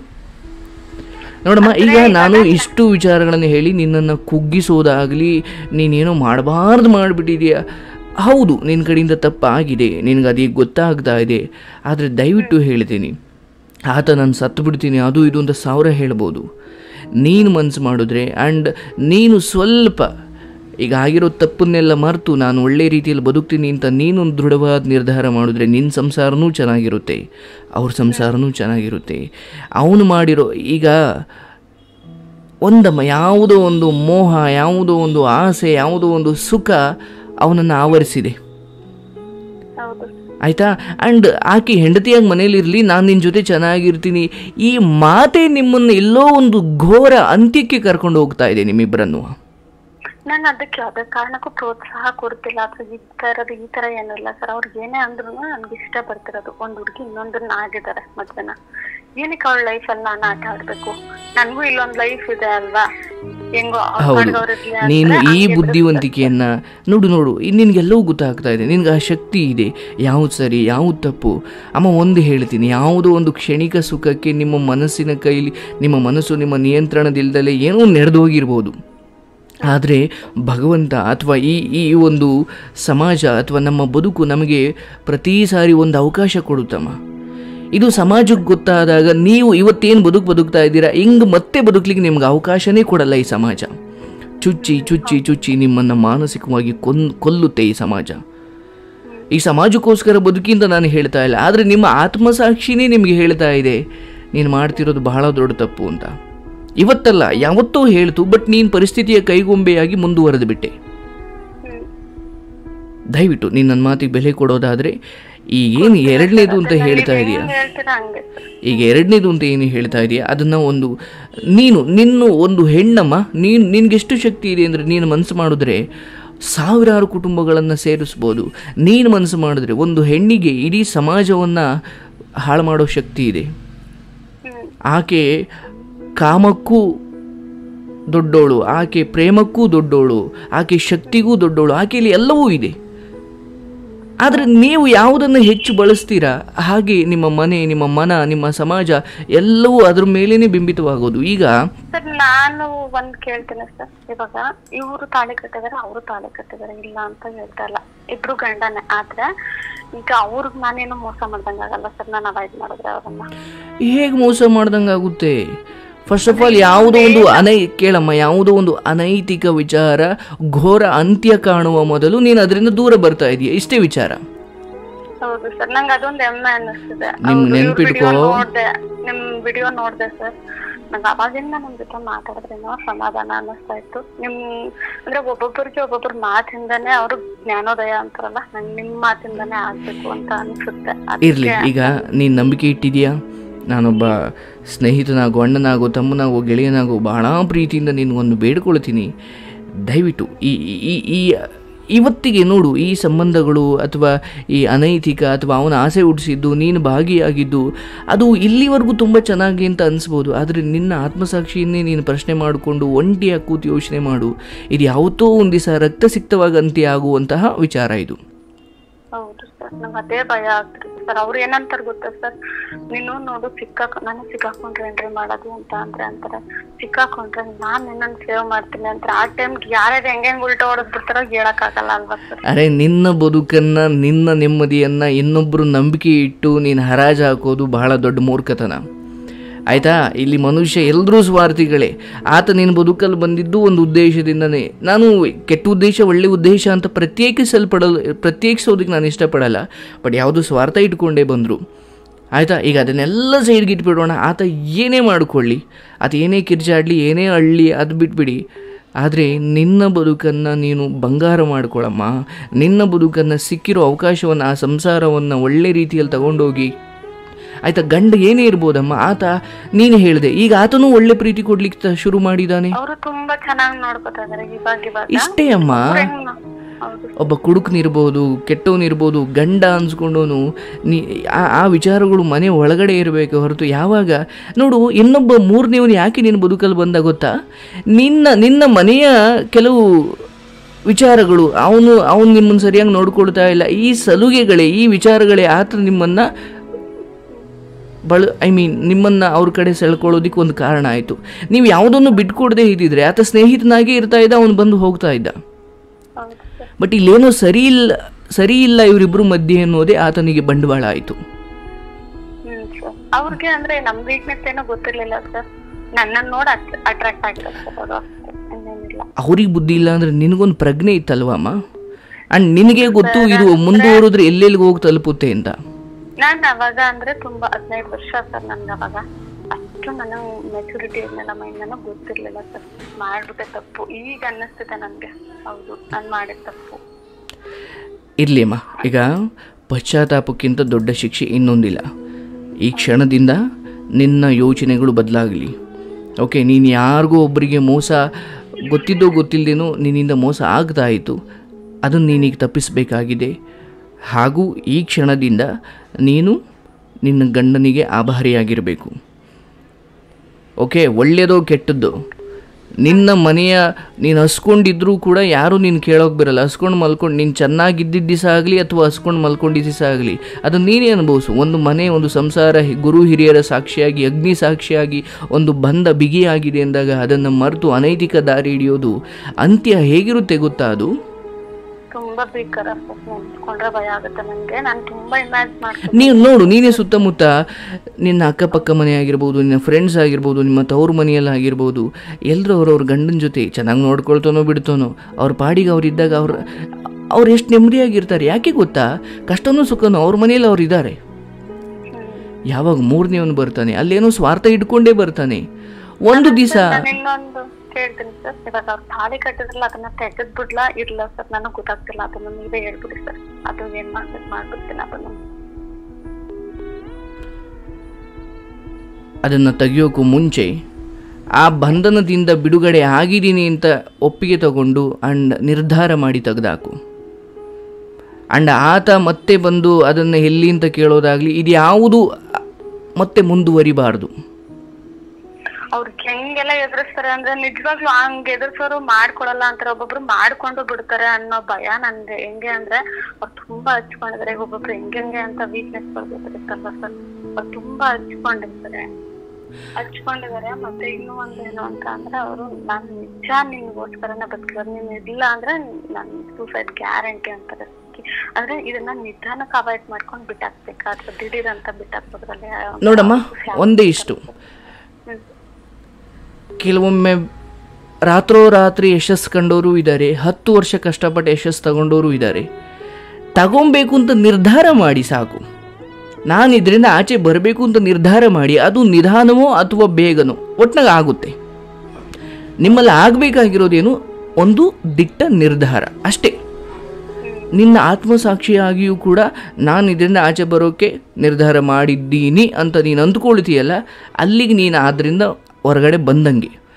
[SPEAKER 1] ನೋಡಮ್ಮ ಈಗ ನಾನು ಇಷ್ಟು ವಿಚಾರಗಳನ್ನು ಹೇಳಿ ನಿನ್ನನ್ನು ಕುಗ್ಗಿಸೋದಾಗಲಿ ನೀನೇನೋ ಮಾಡಬಾರ್ದು ಮಾಡಿಬಿಟ್ಟಿದೀಯ ಹೌದು ನಿನ್ನ ಕಡೆಯಿಂದ ತಪ್ಪಾಗಿದೆ ನಿನಗೆ ಅದೀಗ ಗೊತ್ತಾಗ್ತಾ ಇದೆ ಆದರೆ ದಯವಿಟ್ಟು ಹೇಳ್ತೀನಿ ಆತ ನಾನು ಸತ್ತು ಬಿಡ್ತೀನಿ ಅದು ಇದು ಅಂತ ಸಾವಿರ ಹೇಳ್ಬೋದು ನೀನು ಮನಸ್ಸು ಮಾಡಿದ್ರೆ ಆ್ಯಂಡ್ ನೀನು ಸ್ವಲ್ಪ ಈಗ ಆಗಿರೋ ತಪ್ಪನ್ನೆಲ್ಲ ಮರೆತು ನಾನು ಒಳ್ಳೆ ರೀತಿಯಲ್ಲಿ ಬದುಕ್ತೀನಿ ಅಂತ ನೀನೊಂದು ದೃಢವಾದ ನಿರ್ಧಾರ ಮಾಡಿದ್ರೆ ನಿನ್ನ ಸಂಸಾರನೂ ಚೆನ್ನಾಗಿರುತ್ತೆ ಅವ್ರ ಸಂಸಾರನೂ ಚೆನ್ನಾಗಿರುತ್ತೆ ಅವನು ಮಾಡಿರೋ ಈಗ ಒಂದಮ್ಮ ಯಾವುದೋ ಒಂದು ಮೋಹ ಯಾವುದೋ ಒಂದು ಆಸೆ ಯಾವುದೋ ಒಂದು ಸುಖ ಅವನನ್ನು ಆವರಿಸಿದೆ
[SPEAKER 2] ಹೌದು
[SPEAKER 1] ಆಯಿತಾ ಆ್ಯಂಡ್ ಆಕೆ ಹೆಂಡತಿಯಾಗಿ ಮನೇಲಿರಲಿ ನಾನು ನಿನ್ನ ಜೊತೆ ಚೆನ್ನಾಗಿರ್ತೀನಿ ಈ ಮಾತೇ ನಿಮ್ಮನ್ನು ಎಲ್ಲೋ ಒಂದು ಘೋರ ಅಂತ್ಯಕ್ಕೆ ಕರ್ಕೊಂಡು ಹೋಗ್ತಾ ಇದೆ ನಿಮ್ಮಿಬ್ಬರನ್ನು
[SPEAKER 2] ನಾನು ಅದಕ್ಕೆ ಯಾವ್ದೇ ಕಾರಣಕ್ಕೂ ಪ್ರೋತ್ಸಾಹ ಕೊಡ್ತಿಲ್ಲ ಅಥವಾ ಈ ತರ ಇರೋದು ಈ ತರ ಏನಿಲ್ಲ ಸರ್ ಅವ್ರಿಗೆ ಏನೇ ಅಂದ್ರು ನನ್ಗೆ ಇಷ್ಟ ಬರ್ತಿರೋದು ಒಂದ್ ಹುಡುಗಿ ಇನ್ನೊಂದನ್ನ ಆಗಿದ್ದಾರೆ ಮದ್ವೆನ ಏನಕ್ಕೆ ಅವಳ ಲೈಫ್ ಅಲ್ಲಿ ನಾನು ಆಟ ಆಡ್ಬೇಕು ನನ್ಗೂ ಇಲ್ಲೊಂದ್ ಲೈಫ್ ಇದೆ ಅಲ್ವಾ ಹೆಂಗೋ ಅವ್ರ್
[SPEAKER 1] ಹೌದು
[SPEAKER 2] ಪಾಡ್ಗೆ ಅವ್ರ್ ಇರ್ಲಿ ಅಂತ
[SPEAKER 1] ನೀನು ಈ
[SPEAKER 2] ಹಂಗೆ
[SPEAKER 1] ಬುದ್ಧಿವಂತಿಕೆಯನ್ನ ನೋಡು ನೋಡು ನಿನಗೆಲ್ಲವೂ ಗೊತ್ತಾಗ್ತಾ ಇದೆ ನಿನಗೆ ಆ ಶಕ್ತಿ ಇದೆ ಯಾವ್ದು ಸರಿ ಯಾವ್ದು ತಪ್ಪು ಅಮ್ಮ ಒಂದು ಹೇಳ್ತೀನಿ ಯಾವುದೋ ಒಂದು ಕ್ಷಣಿಕ ಸುಖಕ್ಕೆ ನಿಮ್ಮ ಮನಸ್ಸಿನ ಕೈಲಿ ನಿಮ್ಮ ಮನಸ್ಸು ನಿಮ್ಮ ನಿಯಂತ್ರಣದಿಲ್ದಲೇ ಏನೋ ನಡೆದೋಗಿರ್ಬೋದು ಆದರೆ ಭಗವಂತ ಅಥವಾ ಈ ಈ ಒಂದು ಸಮಾಜ ಅಥವಾ ನಮ್ಮ ಬದುಕು ನಮಗೆ ಪ್ರತಿ ಸಾರಿ ಒಂದು ಅವಕಾಶ ಕೊಡುತ್ತಮ್ಮ ಇದು ಸಮಾಜಕ್ಕೆ ಗೊತ್ತಾದಾಗ ನೀವು ಇವತ್ತೇನು ಬದುಕು ಬದುಕ್ತಾ ಇದ್ದೀರಾ ಹಿಂಗೆ ಮತ್ತೆ ಬದುಕಲಿಕ್ಕೆ ನಿಮ್ಗೆ ಅವಕಾಶನೇ ಕೊಡಲ್ಲ ಈ ಸಮಾಜ ಚುಚ್ಚಿ ಚುಚ್ಚಿ ಚುಚ್ಚಿ ನಿಮ್ಮನ್ನು ಮಾನಸಿಕವಾಗಿ ಕೊನ್ ಕೊಲ್ಲುತ್ತೆ ಈ ಸಮಾಜ ಈ ಸಮಾಜಕ್ಕೋಸ್ಕರ ಬದುಕಿಂತ ನಾನು ಹೇಳ್ತಾ ಇಲ್ಲ ಆದರೆ ನಿಮ್ಮ ಆತ್ಮಸಾಕ್ಷಿನೇ ನಿಮಗೆ ಹೇಳ್ತಾ ಇದೆ ನೀನು ಮಾಡ್ತಿರೋದು ಬಹಳ ದೊಡ್ಡ ತಪ್ಪು ಅಂತ ಇವತ್ತಲ್ಲ ಯಾವತ್ತೋ ಹೇಳ್ತು ಬಟ್ ನೀನು ಪರಿಸ್ಥಿತಿಯ ಕೈಗೊಂಬೆಯಾಗಿ ಮುಂದುವರೆದು ಬಿಟ್ಟೆ
[SPEAKER 2] ಹ್ಮ್.
[SPEAKER 1] ದಯವಿಟ್ಟು ನೀನು ನನ್ನ ಮಾತಿಗೆ ಬೆಲೆ ಕೊಡೋದಾದರೆ ಈ ಏನು ಎರಡನೇದು ಅಂತ ಹೇಳ್ತಾ ಇದೆಯಾ
[SPEAKER 2] ಹೆಂಗ್ ಹೇಳ್ತೀರಾ ಹಂಗೆ ಸರ್
[SPEAKER 1] ಈಗ ಎರಡನೇದು ಅಂತ ಏನು ಹೇಳ್ತಾ ಇದೆಯಾ ಅದನ್ನು ಒಂದು ನೀನು ನಿನ್ನ ಒಂದು ಹೆಣ್ಣಮ್ಮ ನೀನು ನಿನಗೆಷ್ಟು ಶಕ್ತಿ ಇದೆ ಅಂದರೆ ನೀನು ಮನಸ್ಸು ಮಾಡಿದ್ರೆ ಸಾವಿರಾರು ಕುಟುಂಬಗಳನ್ನು ಸೇರಿಸ್ಬೋದು ನೀನು ಮನಸ್ಸು ಮಾಡಿದ್ರೆ ಒಂದು ಹೆಣ್ಣಿಗೆ ಇಡೀ ಸಮಾಜವನ್ನು ಹಾಳು ಮಾಡೋ ಶಕ್ತಿ ಇದೆ
[SPEAKER 2] ಹ್ಮ್
[SPEAKER 1] ಆಕೆ ಕಾಮಕ್ಕೂ ದೊಡ್ಡೋಳು ಆಕೆ ಪ್ರೇಮಕ್ಕೂ ದೊಡ್ಡೋಳು ಆಕೆ ಶಕ್ತಿಗೂ ದೊಡ್ಡೋಳು ಆಕೆಯಲ್ಲಿ ಎಲ್ಲವೂ ಇದೆ ಆದರೆ ನೀವು ಯಾವುದನ್ನು ಹೆಚ್ಚು ಬಳಸ್ತೀರಾ ಹಾಗೆ ನಿಮ್ಮ ಮನೆ ನಿಮ್ಮ ಮನ ನಿಮ್ಮ ಸಮಾಜ ಎಲ್ಲವೂ ಅದ್ರ ಮೇಲೇನೆ ಬಿಂಬಿತವಾಗೋದು ಈಗ
[SPEAKER 2] ಸರ್ ನಾನು ಒಂದ್ ಕೇಳ್ತೀನಿ ಸರ್ ಇವಾಗ ಇವ್ರು ತಾಳಿ ಕಟ್ಟಿದಾರೆ ಅವರು ತಾಳಿ ಕಟ್ಟಿದಾರೆ ಇಲ್ಲ ಅಂತ ಹೇಳ್ತಾ ಇಲ್ಲ ಇಬ್ರು ಗಂಡನೇ ಆದ್ರೆ ಈಗ ಅವ್ರಿಗೆ ನಾನೇನು ಮೋಸ ಮಾಡ್ದಂಗ ಆಗಲ್ಲ ಸರ್ ನಾನು ಅವಾಯ್ಡ್ ಮಾಡಿದ್ರೆ ಅವ್ರನ್ನ
[SPEAKER 1] ಹೇಗೆ ಮೋಸ ಮಾಡ್ದಂಗಾಗುತ್ತೆ ಫಸ್ಟ್ ಆಫ್ ಆಲ್ ಯಾವುದೋ ಒಂದು ಅನೈ ಕೇಳಮ್ಮ ಯಾವುದೋ ಒಂದು ಅನೈತಿಕ ವಿಚಾರ ಘೋರ ಅಂತ್ಯ ಕಾಣುವ ಮೊದಲು ನೀನು ಅದರಿಂದ ದೂರ ಬರ್ತಾ ಇದೀಯ ಇಷ್ಟೇ ವಿಚಾರ
[SPEAKER 2] ಹೌದು ಸರ್ ನಂಗೆ ಅದೊಂದು ಹೆಮ್ಮೆ ಅನ್ನಿಸ್ತಿದೆ
[SPEAKER 1] ನಿಮ್ ನೆನ್ಪಿಟ್ಕೋ.
[SPEAKER 2] ನೋಡ್ದೆ ನಿಮ್ ವಿಡಿಯೋ ನೋಡ್ದೆ ಸರ್ ನಂಗೆ ಅವಾಗಿಂದ ನಮ್ ಜೊತೆ ಮಾತಾಡಿದ್ರೇನೋ ಸಮಾಧಾನ ಅನ್ನಿಸ್ತಾ ಇತ್ತು ನಿಮ್ ಅಂದ್ರೆ ಒಬ್ಬೊಬ್ಬರಿಗೆ ಒಬ್ಬೊಬ್ಬರ ಮಾತಿಂದಾನೇ ಅವರು ಜ್ಞಾನೋದಯ ಅಂತಾರಲ್ಲ ನಂಗೆ ನಿಮ್ ಮಾತಿಂದಾನೇ ಆಗ್ಬೇಕು ಅಂತ ಅನ್ಸುತ್ತೆ
[SPEAKER 1] ಇರಲಿ ಈಗ ನೀನು ನಂಬಿಕೆ ಇಟ್ಟಿದೆಯಾ ನಾನೊಬ್ಬ ಸ್ನೇಹಿತನಾಗೋ ಅಣ್ಣನಾಗೋ ತಮ್ಮನಾಗೋ ಗೆಳೆಯನಾಗೋ ಬಹಳ ಪ್ರೀತಿಯಿಂದ ನಿನಗೊಂದು ಬೇಡ್ಕೊಳ್ತೀನಿ ದಯವಿಟ್ಟು ಈ ಈ ಈ ಇವತ್ತಿಗೆ ನೋಡು ಈ ಸಂಬಂಧಗಳು ಅಥವಾ ಈ ಅನೈತಿಕ ಅಥವಾ ಅವನ ಆಸೆ ಹುಟ್ಟಿಸಿದ್ದು ನೀನು ಭಾಗಿಯಾಗಿದ್ದು ಅದು ಇಲ್ಲಿವರೆಗೂ ತುಂಬ ಚೆನ್ನಾಗಿ ಅಂತ ಅನಿಸ್ಬೋದು ಆದರೆ ನಿನ್ನ ಆತ್ಮಸಾಕ್ಷಿಯನ್ನೇ ನೀನು ಪ್ರಶ್ನೆ ಮಾಡಿಕೊಂಡು ಒಂಟಿಯಾಗಿ ಕೂತು ಯೋಚನೆ ಮಾಡು ಇದು ಯಾವತ್ತೋ ಒಂದು ದಿವಸ ರಕ್ತಸಿಕ್ತವಾಗಿ ಅಂತ್ಯ ಆಗುವಂತಹ ವಿಚಾರ ಇದು
[SPEAKER 2] ಹೌದು ಸರ್ ನಂಗೆ ಅದೇ ಭಯ ಆಗ್ತದೆ ಸರ್ ಅವ್ರು ಏನಂತಾರ ಗೊತ್ತಾ ಸರ್ ನೀನು ನೋಡು ಸಿಕ್ಕಾಕ ನಾನು ಸಿಕ್ಕಾಕೊಂಡ್ರೆ ಏನ್ರಿ ಮಾಡೋದು ಅಂತ ಅಂದ್ರೆ ಅಂತಾರೆ ಸಿಕ್ಕಾಕೊಂಡ್ರೆ ನಾನ್ ನಿನ್ನನ್ನು ಸೇವ್ ಮಾಡ್ತೀನಿ ಅಂತ ಆ ಟೈಮ್ಗೆ ಯಾರ್ಯಾರು ಹೆಂಗ್ ಹೆಂಗ್ ಉಲ್ಟಾ ಹೊಡೆದ್ ಬಿಡ್ತಾರೋ ಹೇಳಕ್ ಆಗಲ್ಲ ಅಲ್ವಾ ಸರ್
[SPEAKER 1] ಅರೆ ನಿನ್ನ ಬದುಕನ್ನು ನಿನ್ನ ನೆಮ್ಮದಿಯನ್ನು ಇನ್ನೊಬ್ಬರು ನಂಬಿಕೆ ಇಟ್ಟು ನೀನು ಹರಾಜು ಹಾಕೋದು ಬಹಳ ದೊಡ್ಡ ಮೂರ್ಖತನ ಆಯಿತಾ ಇಲ್ಲಿ ಮನುಷ್ಯ ಎಲ್ಲರೂ ಸ್ವಾರ್ಥಿಗಳೇ ಆತ ನಿನ್ನ ಬದುಕಲ್ಲಿ ಬಂದಿದ್ದು ಒಂದು ಉದ್ದೇಶದಿಂದನೇ ನಾನು ಕೆಟ್ಟ ಉದ್ದೇಶ ಒಳ್ಳೆ ಉದ್ದೇಶ ಅಂತ ಪ್ರತ್ಯೇಕಿಸಲ್ಪಡಲು ಪ್ರತ್ಯೇಕಿಸೋದಕ್ಕೆ ನಾನು ಇಷ್ಟಪಡಲ್ಲ ಬಟ್ ಯಾವುದು ಸ್ವಾರ್ಥ ಇಟ್ಕೊಂಡೇ ಬಂದರು ಆಯಿತಾ ಈಗ ಅದನ್ನೆಲ್ಲ ಸೈಡ್ಗೆ ಇಟ್ಬಿಡೋಣ ಆತ ಏನೇ ಮಾಡಿಕೊಳ್ಳಿ ಆತ ಏನೇ ಕಿರ್ಚಾಡಲಿ ಏನೇ ಅಳ್ಳಿ ಅದು ಬಿಟ್ಬಿಡಿ ಆದರೆ ನಿನ್ನ ಬದುಕನ್ನು ನೀನು ಬಂಗಾರ ಮಾಡ್ಕೊಳಮ್ಮ ನಿನ್ನ ಬದುಕನ್ನು ಸಿಕ್ಕಿರೋ ಅವಕಾಶವನ್ನು ಆ ಸಂಸಾರವನ್ನು ಒಳ್ಳೆ ರೀತಿಯಲ್ಲಿ ತಗೊಂಡೋಗಿ ಆಯ್ತಾ ಗಂಡ ಏನೇ ಇರ್ಬೋದಮ್ಮ ಆತ ನೀನು ಹೇಳಿದೆ ಈಗ ಆತನೂ ಒಳ್ಳೆ ಪ್ರೀತಿ ಕೊಡ್ಲಿಕ್ಕೆ ತ- ಶುರು ಮಾಡಿದ್ದಾನೆ
[SPEAKER 2] ಅವರು ತುಂಬಾ ಚೆನ್ನಾಗಿ ನೋಡ್ಕೊತಾ ಇದಾರೆ ಇವಾಗ ಇವಾಗ
[SPEAKER 1] ಇಷ್ಟೇ ಅಮ್ಮ
[SPEAKER 2] ಅವ್ರ್ ಹೆಂಗ್ ನೋ- ಹೌದು
[SPEAKER 1] ಒಬ್ಬ ಕುಡುಕನಿರ್ಬೋದು ಕೆಟ್ಟವನಿರ್ಬೋದು ಗಂಡ ಅನ್ಸ್ಕೊಂಡವನು ನೀ ಆ ಆ ವಿಚಾರಗಳು ಮನೆ ಒಳಗಡೆ ಇರಬೇಕು ಹೊರತು ಯಾವಾಗ ನೋಡು ಇನ್ನೊಬ್ಬ ಮೂರನೇವನು ಯಾಕೆ ನಿನ್ನ ಬದುಕಲ್ಲಿ ಬಂದ ಗೊತ್ತಾ ನಿನ್ನ ನಿನ್ನ ಮನೆಯ ಕೆಲವು ವಿಚಾರಗಳು ಅವನು ಅವನು ನಿಮ್ಮನ್ನು ಸರಿಯಾಗಿ ನೋಡ್ಕೊಳ್ತಾ ಇಲ್ಲ ಈ ಸಲುಗೆಗಳೇ ಈ ವಿಚಾರಗಳೇ ಆತ ನಿಮ್ಮನ್ನು ಬಳ ಐ ಮೀನ್ ನಿಮ್ಮನ್ನು ಅವ್ರ ಕಡೆ ಸೆಳ್ಕೊಳ್ಳೋದಕ್ಕೆ ಒಂದು ಕಾರಣ ಆಯಿತು ನೀವು ಯಾವುದನ್ನು ಬಿಟ್ಕೊಡದೆ ಇದ್ದಿದ್ರೆ ಆತ ಸ್ನೇಹಿತನಾಗೇ ಇರ್ತಾ ಇದ್ದ ಅವನು ಬಂದು ಹೋಗ್ತಾ ಇದ್ದ
[SPEAKER 2] ಹೌದು ಸರ್
[SPEAKER 1] ಬಟ್ ಇಲ್ಲೇನೋ ಸರಿ ಇಲ್ಲ ಸರಿ ಇಲ್ಲ ಇವರಿಬ್ಬರು ಮಧ್ಯೆ ಅನ್ನೋದೇ ಆತನಿಗೆ ಬಂಡವಾಳ ಆಯಿತು
[SPEAKER 2] ಹ್ಮ್ ಸರ್ ಅವ್ರಿಗೆ ಅಂದ್ರೆ ನಮ್ ವೀಕ್ನೆಸ್ ಏನೋ ಗೊತ್ತಿರ್ಲಿಲ್ಲ ಸರ್ ನನ್ನನ್ನು ನೋಡಿ ಅಟ್ರಾಕ್ಟ್ ಆಗಿರೋದು ಸರ್ ಅವರು ಅಷ್ಟೇ ಇನ್ನೇನಿಲ್ಲ
[SPEAKER 1] ಅವ್ರಿಗೆ ಬುದ್ಧಿ ಇಲ್ಲ ಅಂದ್ರೆ ನಿನಗೊಂದು ಪ್ರಜ್ಞೆ ಇತ್ತಲ್ವಮ್ಮ ಆ್ಯಂಡ್ ನಿನಗೆ ಗೊತ್ತು ಇದು ಮುಂದುವರಿದ್ರೆ ಎಲ್ಲೆಲ್ಲಿಗೆ ಹೋಗಿ ತಲುಪುತ್ತೆ ಅಂತ
[SPEAKER 2] ನಾನ್ ಅವಾಗ ಅಂದ್ರೆ ತುಂಬಾ ಹದಿನೈದು ವರ್ಷ ಸರ್ ನನ್ಗೆ ಅವಾಗ ಅಷ್ಟು ನನಗೆ ಮೆಚುರಿಟಿ ಇರ್ಲಿಲ್ಲ ಮೈಂಡ್ ನನಗೆ ಗೊತ್ತಿರ್ಲಿಲ್ಲ ಸರ್ ಮಾಡ್ಬಿಟ್ಟೆ ತಪ್ಪು ಈಗ ಅನ್ನಿಸ್ತಿದೆ ನನ್ಗೆ ಹೌದು ನಾನ್ ಮಾಡಿದ ತಪ್ಪು
[SPEAKER 1] ಇರಲಿ ಅಮ್ಮ ಈಗ ಪಶ್ಚಾತ್ತಾಪಕ್ಕಿಂತ ದೊಡ್ಡ ಶಿಕ್ಷೆ ಇನ್ನೊಂದಿಲ್ಲ ಈ ಕ್ಷಣದಿಂದ ನಿನ್ನ ಯೋಚನೆಗಳು ಬದಲಾಗಲಿ ಓಕೆ ನೀನು ಯಾರಿಗೋ ಒಬ್ಬರಿಗೆ ಮೋಸ ಗೊತ್ತಿದ್ದೋ ಗೊತ್ತಿಲ್ಲದೇನೋ ನಿನ್ನಿಂದ ಮೋಸ ಆಗ್ತಾ ಇತ್ತು ಅದನ್ನು ನೀನೀಗ ತಪ್ಪಿಸಬೇಕಾಗಿದೆ ಹಾಗೂ ಈ ಕ್ಷಣದಿಂದ ನೀನು ನಿನ್ನ ಗಂಡನಿಗೆ ಆಭಾರಿಯಾಗಿರಬೇಕು ಓಕೆ ಒಳ್ಳೆಯದೋ ಕೆಟ್ಟದ್ದು ನಿನ್ನ ಮನೆಯ ನೀನು ಹಸ್ಕೊಂಡಿದ್ರೂ ಕೂಡ ಯಾರೂ ನೀನು ಕೇಳೋಕೆ ಬರಲ್ಲ ಹಸ್ಕೊಂಡು ಮಲ್ಕೊಂಡು ನೀನು ಚೆನ್ನಾಗಿದ್ದಿದ್ದ ದಿವಸ ಆಗಲಿ ಅಥವಾ ಹಸ್ಕೊಂಡು ಮಲ್ಕೊಂಡಿದ್ದ ದಿವಸ ಆಗಲಿ ಅದನ್ನು ನೀನೇ ಅನುಭವಿಸು ಒಂದು ಮನೆ ಒಂದು ಸಂಸಾರ ಹಿ- ಗುರು ಹಿರಿಯರ ಸಾಕ್ಷಿಯಾಗಿ ಅಗ್ನಿ ಸಾಕ್ಷಿಯಾಗಿ ಒಂದು ಬಂಧ ಬಿಗಿಯಾಗಿದೆ ಎಂದಾಗ ಅದನ್ನು ಮರೆತು ಅನೈತಿಕ ದಾರಿ ಹಿಡಿಯೋದು ಅಂತ್ಯ ಹೇಗಿರುತ್ತೆ ಗೊತ್ತಾ ಅದು
[SPEAKER 2] ತುಂಬಾ ಭೀಕರ ಸರ್ ನೆನ್ಸ್ಕೊಂಡ್ರೆ ಭಯ ಆಗುತ್ತೆ ನನ್ಗೆ ನಾನು ತುಂಬಾ ಇಮ್ಯಾಜ್ ಮಾಡ್ತೀನಿ
[SPEAKER 1] ನೀವು ನೋಡು ನೀನೇ ಸುತ್ತಮುತ್ತ ನಿನ್ನ ಅಕ್ಕಪಕ್ಕ ಮನೆ ಆಗಿರ್ಬೋದು ನಿನ್ನ ಫ್ರೆಂಡ್ಸ್ ಆಗಿರ್ಬೋದು ನಿಮ್ಮ ತವ್ರ ಮನೆಯಲ್ಲಿ ಆಗಿರ್ಬೋದು ಎಲ್ಲರೂ ಅವ್ರವ್ರ ಗಂಡನ ಜೊತೆ ಚೆನ್ನಾಗಿ ನೋಡ್ಕೊಳ್ತಾನೋ ಬಿಡ್ತಾನೋ ಅವ್ರ ಪಾಡಿಗೆ ಅವ್ರು ಇದ್ದಾಗ ಅವ್ರ ಅವ್ರು ಎಷ್ಟು ನೆಮ್ಮದಿಯಾಗಿರ್ತಾರೆ ಯಾಕೆ ಗೊತ್ತಾ ಕಷ್ಟನೂ ಸುಖನೂ ಅವ್ರ ಮನೇಲಿ ಅವ್ರು ಇದ್ದಾರೆ ಯಾವಾಗ ಮೂರನೇವನು ಬರ್ತಾನೆ ಅಲ್ಲೇನೋ ಸ್ವಾರ್ಥ ಇಟ್ಕೊಂಡೇ ಬರ್ತಾನೆ ಒಂದು ದಿವಸ
[SPEAKER 2] ನಾನು ಇನ್ನೊಂದು ಕೇಳ್ತೀನಿ ಸರ್ ಇವಾಗ ಅವ್ರು ತಾಳಿ ಕಟ್ಟಿದ್ರಲ್ಲ ಅದನ್ನ ತೆಗೆದ್ ಬಿಡ್ಲಾ ಇರ್ಲ ಸರ್ ನನಗ್ ಗೊತ್ತಾಗ್ತಿಲ್ಲ ಅದನ್ನ ನೀವೇ ಹೇಳ್ಬಿಡಿ ಸರ್ ಅದು ಏನ್ ಮಾಡ್ಬೇಕು ಮಾಡ್ಬಿಡ್ತೀನಿ ಅದನ್ನ
[SPEAKER 1] ಅದನ್ನು ತೆಗಿಯೋಕ್ಕೂ ಮುಂಚೆ ಆ ಬಂಧನದಿಂದ ಬಿಡುಗಡೆ ಆಗಿದ್ದೀನಿ ಅಂತ ಒಪ್ಪಿಗೆ ತಗೊಂಡು ಅಂಡ್ ನಿರ್ಧಾರ ಮಾಡಿ ತೆಗೆದಾಕು ಅಂಡ್ ಆತ ಮತ್ತೆ ಬಂದು ಅದನ್ನು ಎಲ್ಲಿ ಅಂತ ಕೇಳೋದಾಗಲಿ ಇದು ಯಾವುದು ಮತ್ತೆ ಮುಂದುವರಿಬಾರ್ದು
[SPEAKER 2] ಅವ್ರಿಗೆ ಹೆಂಗೆಲ್ಲ ಎದುರಿಸ್ತಾರೆ ಅಂದ್ರೆ ನಿಜವಾಗ್ಲೂ ಹಂಗ್ ಎದುರ್ಸೋರು ಮಾಡ್ಕೊಡಲ್ಲ ಅಂತಾರೆ ಒಬ್ಬೊಬ್ರು ಮಾಡ್ಕೊಂಡು ಬಿಡ್ತಾರೆ ಅನ್ನೋ ಭಯ ನನ್ಗೆ ಹೆಂಗೆ ಅಂದ್ರೆ ಅವ್ರು ತುಂಬಾ ಹಚ್ಕೊಂಡಿದ್ದಾರೆ ಈಗ ಒಬ್ಬೊಬ್ರು ಹೆಂಗೆ ಅಂತ ವೀಕ್ನೆಸ್ ಬರ್ಬೋದಿರುತ್ತಲ್ವ ಸರ್ ಅವ್ರು ತುಂಬಾ ಹಚ್ಕೊಂಡಿರ್ತಾರೆ ಹಚ್ಕೊಂಡಿದ್ದಾರೆ ಮತ್ತೆ ಇನ್ನೂ ಒಂದು ಏನು ಅಂತ ಅಂದ್ರೆ ಅವರು ನಾನ್ ನಿಜ ನಿನ್ಗೋಸ್ಕರನೇ ಬದುಕಿರೋದು ನೀನ್ ಇಲ್ಲ ಅಂದ್ರೆ ನನ್ ಸೂಸೈಡ್ ಗ್ಯಾರಂಟಿ ಅಂತಾರೆ ಅಂದ್ರೆ ಇದನ್ನ ನಿಧಾನಕ್ಕೆ ಅವಾಯ್ಡ್ ಮಾಡ್ಕೊಂಡು ಬಿಟ್ಟಾಕ್ಬೇಕು ಅಥವಾ ದಿಢೀರ್ ಅಂತ ಬಿಟ್ಟಾಕ್ಬೋದ್ರಲ್ಲಿ
[SPEAKER 1] ನೋಡಮ್ಮ ಒಂದೇ ಇಷ್ಟು ಕೆಲವೊಮ್ಮೆ ರಾತ್ರೋರಾತ್ರಿ ಯಶಸ್ಸು ಕಂಡವರು ಇದ್ದಾರೆ ಹತ್ತು ವರ್ಷ ಕಷ್ಟಪಟ್ಟು ಯಶಸ್ಸು ತಗೊಂಡವರು ಇದ್ದಾರೆ ತಗೊಬೇಕು ಅಂತ ನಿರ್ಧಾರ ಮಾಡಿ ಸಾಕು ನಾನು ಇದರಿಂದ ಆಚೆ ಬರಬೇಕು ಅಂತ ನಿರ್ಧಾರ ಮಾಡಿ ಅದು ನಿಧಾನವೋ ಅಥವಾ ಬೇಗನೋ ಒಟ್ನಾಗ ಆಗುತ್ತೆ ನಿಮ್ಮಲ್ಲಿ ಆಗಬೇಕಾಗಿರೋದೇನು ಒಂದು ದಿಟ್ಟ ನಿರ್ಧಾರ ಅಷ್ಟೇ ನಿನ್ನ ಆತ್ಮಸಾಕ್ಷಿಯಾಗಿಯೂ ಕೂಡ ನಾನು ಇದರಿಂದ ಆಚೆ ಬರೋಕ್ಕೆ ನಿರ್ಧಾರ ಮಾಡಿದ್ದೀನಿ ಅಂತ ನೀನು ಅಂದ್ಕೊಳ್ತೀಯಲ್ಲ ಅಲ್ಲಿಗೆ ನೀನು ಅದರಿಂದ ಹೊರಗಡೆ ಬಂದಂಗೆ